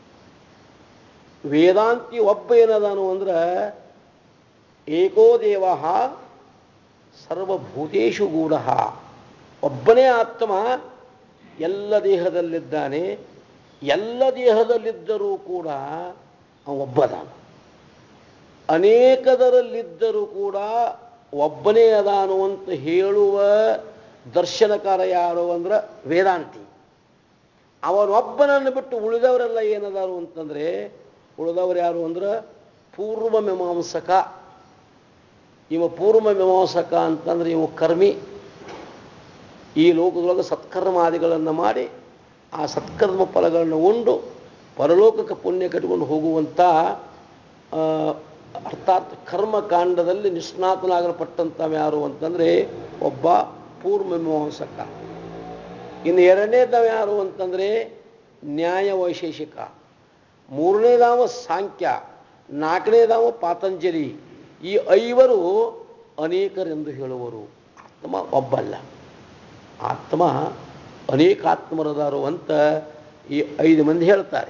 ವೇದಾಂತಿ ಒಬ್ಬ ಏನದಾನು ಅಂದ್ರೆ ಏಕೋ ದೇವ ಸರ್ವಭೂತೇಶು ಗೂಢ ಒಬ್ಬನೇ ಆತ್ಮ ಎಲ್ಲ ದೇಹದಲ್ಲಿದ್ದಾನೆ ಎಲ್ಲ ದೇಹದಲ್ಲಿದ್ದರೂ ಕೂಡ ಅವ ಒಬ್ಬದಾನ ಅನೇಕದರಲ್ಲಿದ್ದರೂ ಕೂಡ ಒಬ್ಬನೇ ಅದಾನು ಅಂತ ಹೇಳುವ ದರ್ಶನಕಾರ ಯಾರು ಅಂದ್ರೆ ವೇದಾಂತಿ ಅವನೊಬ್ಬನನ್ನು ಬಿಟ್ಟು ಉಳಿದವರೆಲ್ಲ ಏನದಾರು ಅಂತಂದರೆ ಉಳಿದವರು ಯಾರು ಅಂದ್ರೆ ಪೂರ್ವ ಮೀಮಾಂಸಕ ಇವ ಪೂರ್ವ ಮೀಮಾಂಸಕ ಅಂತಂದ್ರೆ ಇವ ಕರ್ಮಿ ಈ ಲೋಕದೊಳಗೆ ಸತ್ಕರ್ಮಾದಿಗಳನ್ನು ಮಾಡಿ ಆ ಸತ್ಕರ್ಮ ಫಲಗಳನ್ನು ಉಂಡು ಪರಲೋಕಕ್ಕೆ ಪುಣ್ಯ ಕಟ್ಟಿಕೊಂಡು ಹೋಗುವಂಥ ಆ, ಅರ್ಥಾತ್ ಕರ್ಮಕಾಂಡದಲ್ಲಿ ನಿಷ್ಣಾತನಾಗಲ್ಪಟ್ಟಂಥವ ಯಾರು ಅಂತಂದರೆ ಒಬ್ಬ ಪೂರ್ವ ಮೀಮಾಂಸಕ ಇನ್ನು ಎರಡನೇದವ ಯಾರು ಅಂತಂದರೆ ನ್ಯಾಯ ವೈಶೇಷಿಕ ಮೂರನೇದಾವ ಸಾಂಖ್ಯ ನಾಲ್ಕನೇದಾವ ಪಾತಂಜಲಿ ಈ ಐವರು ಅನೇಕರೆಂದು ಹೇಳುವರು ಆತ್ಮ ಒಬ್ಬಲ್ಲ ಆತ್ಮ ಅನೇಕ ಆತ್ಮರದಾರು ಅಂತ ಈ ಐದು ಮಂದಿ ಹೇಳ್ತಾರೆ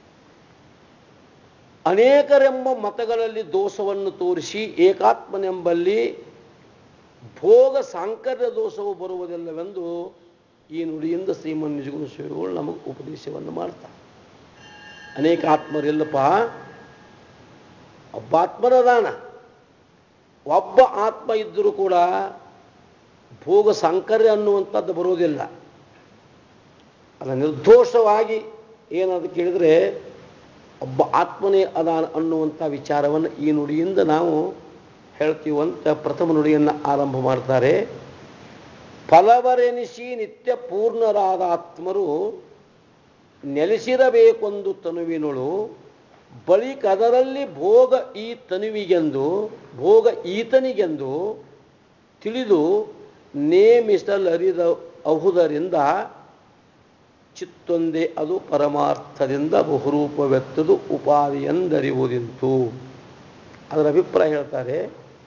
ಅನೇಕರೆಂಬ ಮತಗಳಲ್ಲಿ ದೋಷವನ್ನು ತೋರಿಸಿ ಏಕಾತ್ಮನೆಂಬಲ್ಲಿ ಭೋಗ ಸಾಂಕರ್ಯ ದೋಷವು ಬರುವುದಿಲ್ಲವೆಂದು ಈ ನುಡಿಯಿಂದ ಶ್ರೀಮನ್ ನಿಜಗುಣ ಶ್ರೀಗಳು ನಮಗೆ ಉಪದೇಶವನ್ನು ಮಾಡ್ತಾರೆ ಅನೇಕ ಆತ್ಮರಿಲ್ಲಪ್ಪ ಒಬ್ಬ ಆತ್ಮನದಾನ ಒಬ್ಬ ಆತ್ಮ ಇದ್ದರೂ ಕೂಡ ಭೋಗ ಸಾಂಕರ್ಯ ಅನ್ನುವಂಥದ್ದು ಬರುವುದಿಲ್ಲ ಅದ ನಿರ್ದೋಷವಾಗಿ ಏನದು ಕೇಳಿದರೆ ಒಬ್ಬ ಆತ್ಮನೇ ಅದಾನ ಅನ್ನುವಂಥ ವಿಚಾರವನ್ನು ಈ ನುಡಿಯಿಂದ ನಾವು ಹೇಳ್ತೀವಂತ ಪ್ರಥಮ ನುಡಿಯನ್ನು ಆರಂಭ ಮಾಡ್ತಾರೆ ಫಲವರೆನಿಸಿ ನಿತ್ಯ ಪೂರ್ಣರಾದ ಆತ್ಮರು ನೆಲೆಸಿರಬೇಕೊಂದು ತನುವಿನೊಳು ಬಳಿಕ ಅದರಲ್ಲಿ ಭೋಗ ಈ ತನುವಿಗೆಂದು ಭೋಗ ಈತನಿಗೆಂದು ತಿಳಿದು ನೇಮಿಸಲರಿದ ಅಹುದರಿಂದ ಚಿತ್ತೊಂದೇ ಅದು ಪರಮಾರ್ಥದಿಂದ ಬಹುರೂಪವೆತ್ತದು ಉಪಾಧಿಯೆಂದರಿವುದಿಂತು ಅದರ ಅಭಿಪ್ರಾಯ ಹೇಳ್ತಾರೆ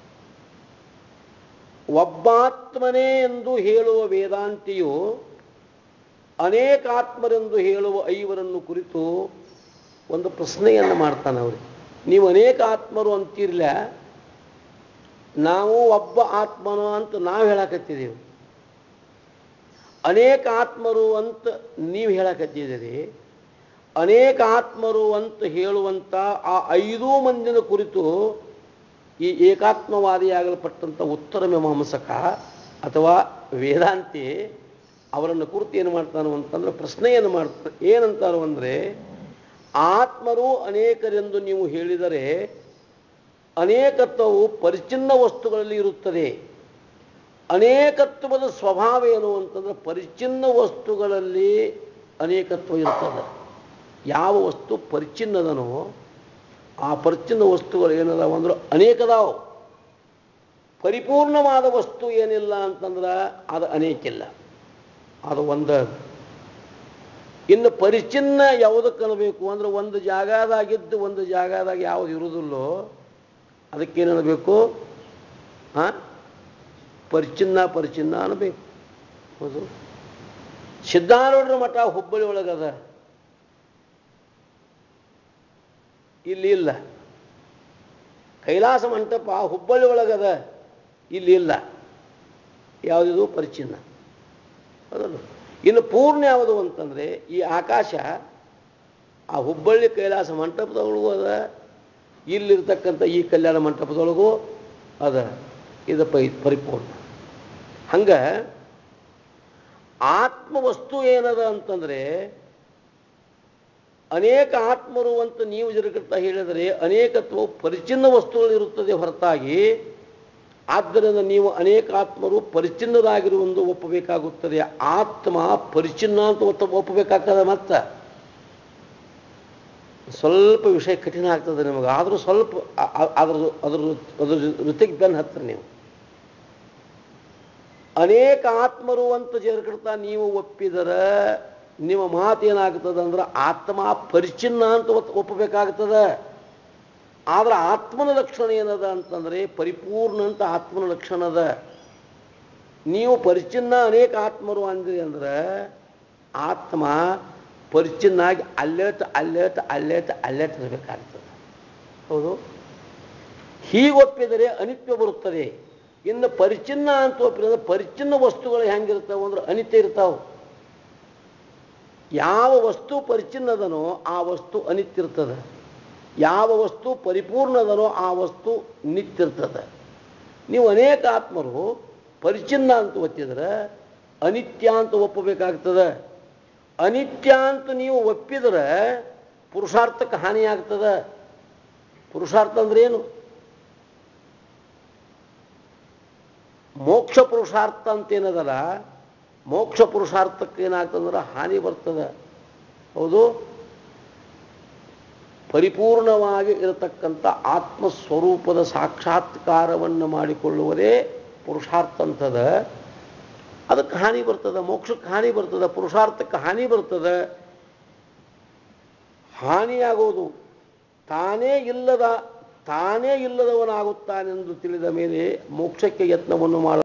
ಒಬ್ಬಾತ್ಮನೇ ಎಂದು ಹೇಳುವ ವೇದಾಂತಿಯು ಅನೇಕಾತ್ಮರೆಂದು ಹೇಳುವ ಐವರನ್ನು ಕುರಿತು ಒಂದು ಪ್ರಶ್ನೆಯನ್ನು ಮಾಡ್ತಾನೆ ಅವರು ನೀವು ಅನೇಕ ಆತ್ಮರು ಅಂತಿರ್ಲ ನಾವು ಒಬ್ಬ ಆತ್ಮನು ಅಂತ ನಾವು ಹೇಳಕತ್ತಿದ್ದೀವಿ ಅನೇಕ ಆತ್ಮರು ಅಂತ ನೀವು ಹೇಳಕತ್ತಿದ್ದೀರಿ ಅನೇಕ ಆತ್ಮರು ಅಂತ ಹೇಳುವಂಥ ಆ ಐದೂ ಮಂದಿನ ಕುರಿತು ಈ ಏಕಾತ್ಮವಾದಿಯಾಗಲ್ಪಟ್ಟಂಥ ಉತ್ತರ ಮೀಮಾಂಸಕ ಅಥವಾ ವೇದಾಂತಿ ಅವರನ್ನು ಕುರಿತು ಏನು ಮಾಡ್ತಾನೋ ಅಂತಂದ್ರೆ ಪ್ರಶ್ನೆಯನ್ನು ಮಾಡ್ತಾರೆ ಏನಂತಾರೋ ಅಂದರೆ ಆತ್ಮರು ಅನೇಕರೆಂದು ನೀವು ಹೇಳಿದರೆ ಅನೇಕತ್ವವು ಪರಿಚಿನ್ನ ವಸ್ತುಗಳಲ್ಲಿ ಇರುತ್ತದೆ ಅನೇಕತ್ವದ ಸ್ವಭಾವ ಏನು ಅಂತಂದ್ರೆ ಪರಿಚಿನ್ನ ವಸ್ತುಗಳಲ್ಲಿ ಅನೇಕತ್ವ ಇರ್ತದೆ ಯಾವ ವಸ್ತು ಪರಿಚಿನ್ನದನೋ ಆ ಪರಿಚಿನ್ನ ವಸ್ತುಗಳು ಏನದಾವ ಅಂದ್ರೆ ಅನೇಕದಾವು ಪರಿಪೂರ್ಣವಾದ ವಸ್ತು ಏನಿಲ್ಲ ಅಂತಂದ್ರೆ ಅದು ಅನೇಕಿಲ್ಲ ಅದು ಒಂದು ಇನ್ನು ಪರಿಚಿನ್ನ ಯಾವುದಕ್ಕೆ ಅನ್ನಬೇಕು ಅಂದ್ರೆ ಒಂದು ಜಾಗದಾಗಿದ್ದು ಒಂದು ಜಾಗದಾಗ ಯಾವುದು ಇರುವುದಿಲ್ಲೋ ಅದಕ್ಕೇನಬೇಕು ಹಾಂ ಪರಿಚಿನ್ನ ಪರಿಚಿನ್ನ ಅನ್ನಬೇಕು ಹೌದು ಸಿದ್ಧಾರೂಢರ ಮಠ ಹುಬ್ಬಳ್ಳಿ ಒಳಗದ ಇಲ್ಲಿ ಇಲ್ಲ ಕೈಲಾಸ ಮಂಟಪ ಹುಬ್ಬಳ್ಳಿ ಒಳಗದ ಇಲ್ಲಿ ಇಲ್ಲ ಯಾವುದಿದು ಪರಿಚಿನ್ನ ಹೌದಲ್ಲ ಇನ್ನು ಪೂರ್ಣ ಯಾವುದು ಅಂತಂದರೆ ಈ ಆಕಾಶ ಆ ಹುಬ್ಬಳ್ಳಿ ಕೈಲಾಸ ಮಂಟಪದೊಳಗೂ ಅದ ಇಲ್ಲಿರ್ತಕ್ಕಂಥ ಈ ಕಲ್ಯಾಣ ಮಂಟಪದೊಳಗೂ ಅದ ಇದು ಪೈ ಪರಿಪೂರ್ಣ ಹಂಗೆ ಆತ್ಮವಸ್ತು ಏನದ ಅಂತಂದರೆ ಅನೇಕ ಆತ್ಮರು ಅಂತ ನೀವು ಜರುಗುತ್ತಾ ಹೇಳಿದರೆ ಅನೇಕತ್ವ ಪರಿಚಿನ್ನ ವಸ್ತುಗಳಿರುತ್ತದೆ ಹೊರತಾಗಿ ಆದ್ದರಿಂದ ನೀವು ಅನೇಕ ಆತ್ಮರು ಪರಿಚಿನ್ನರಾಗಿರುವಂದು ಒಪ್ಪಬೇಕಾಗುತ್ತದೆ ಆತ್ಮ ಪರಿಚಿನ್ನ ಅಂತ ಒತ್ತ ಒಪ್ಪಬೇಕಾಗ್ತದೆ ಮತ್ತೆ ಸ್ವಲ್ಪ ವಿಷಯ ಕಠಿಣ ಆಗ್ತದೆ ನಿಮಗೆ ಆದರೂ ಸ್ವಲ್ಪ ಅ- ಅ- ಅದ್ರ ಅದ್ರ ಅದ್ರ ಜೊತೆಗೆ ಬೆನ್ನು ಹತ್ತಿರ ನೀವು ಅನೇಕ ಆತ್ಮರು ಅಂತ ಜೇರ್ಕಡ್ತಾ ನೀವು ಒಪ್ಪಿದರೆ ನಿಮ್ಮ ಮಾತೇನಾಗ್ತದೆ ಅಂದ್ರೆ ಆತ್ಮ ಪರಿಚಿನ್ನ ಅಂತ ಒತ್- ಒಪ್ಪಬೇಕಾಗ್ತದೆ ಆದ್ರೆ ಆತ್ಮನ ಲಕ್ಷಣ ಏನದ ಅಂತಂದ್ರೆ ಪರಿಪೂರ್ಣ ಅಂತ ಆತ್ಮನ ಲಕ್ಷಣ ಅದ ನೀವು ಪರಿಚಿನ್ನ ಅನೇಕ ಆತ್ಮರು ಅಂದ್ರಿ ಅಂದ್ರೆ ಆತ್ಮ ಪರಿಚಿನ್ನಾಗಿ ಅಲ್ಲೇಟ್ ಅಲ್ಲೇಟ್ ಅಲ್ಲೇಟ್ ಅಲ್ಲೇಟ್ ಇರಬೇಕಾಗ್ತದೆ ಹೌದು ಹೀಗೊಪ್ಪಿದರೆ ಅನಿತ್ಯ ಬರುತ್ತದೆ ಇನ್ನು ಪರಿಚಿನ್ನ ಅಂತ ಒಪ್ಪಿದ್ರೆ ಪರಿಚಿನ್ನ ವಸ್ತುಗಳು ಹೆಂಗಿರ್ತಾವೆ ಅಂದ್ರೆ ಅನಿತ್ಯ ಇರ್ತಾವೆ ಯಾವ ವಸ್ತು ಪರಿಚಿನ್ನದನೋ ಆ ವಸ್ತು ಅನಿತ್ಯ ಇರ್ತದೆ ಯಾವ ವಸ್ತು ಪರಿಪೂರ್ಣದನೋ ಆ ವಸ್ತು ನಿತ್ಯ ಇರ್ತದೆ ನೀವು ಅನೇಕ ಆತ್ಮರು ಪರಿಚಿನ್ನ ಅಂತ ಒತ್ತಿದ್ರೆ ಅನಿತ್ಯ ಅಂತ ಒಪ್ಪಬೇಕಾಗ್ತದೆ ಅನಿತ್ಯ ಅಂತ ನೀವು ಒಪ್ಪಿದರೆ ಪುರುಷಾರ್ಥಕ್ಕೆ ಹಾನಿಯಾಗ್ತದೆ ಪುರುಷಾರ್ಥ ಅಂದ್ರೆ ಏನು ಮೋಕ್ಷ ಪುರುಷಾರ್ಥ ಅಂತೇನದಲ್ಲ ಮೋಕ್ಷ ಪುರುಷಾರ್ಥಕ್ಕೆ ಏನಾಗ್ತದಂದ್ರೆ ಹಾನಿ ಬರ್ತದೆ ಹೌದು ಪರಿಪೂರ್ಣವಾಗಿ ಇರತಕ್ಕಂಥ ಆತ್ಮಸ್ವರೂಪದ ಸಾಕ್ಷಾತ್ಕಾರವನ್ನು ಮಾಡಿಕೊಳ್ಳುವುದೇ ಪುರುಷಾರ್ಥ ಅಂತದ ಅದಕ್ಕೆ ಹಾನಿ ಬರ್ತದೆ ಮೋಕ್ಷಕ್ಕೆ ಹಾನಿ ಬರ್ತದೆ ಪುರುಷಾರ್ಥಕ್ಕೆ ಹಾನಿ ಬರ್ತದೆ ಹಾನಿಯಾಗೋದು ತಾನೇ ಇಲ್ಲದ ತಾನೇ ಇಲ್ಲದವನಾಗುತ್ತಾನೆಂದು ತಿಳಿದ ಮೇಲೆ ಮೋಕ್ಷಕ್ಕೆ ಯತ್ನವನ್ನು ಮಾಡ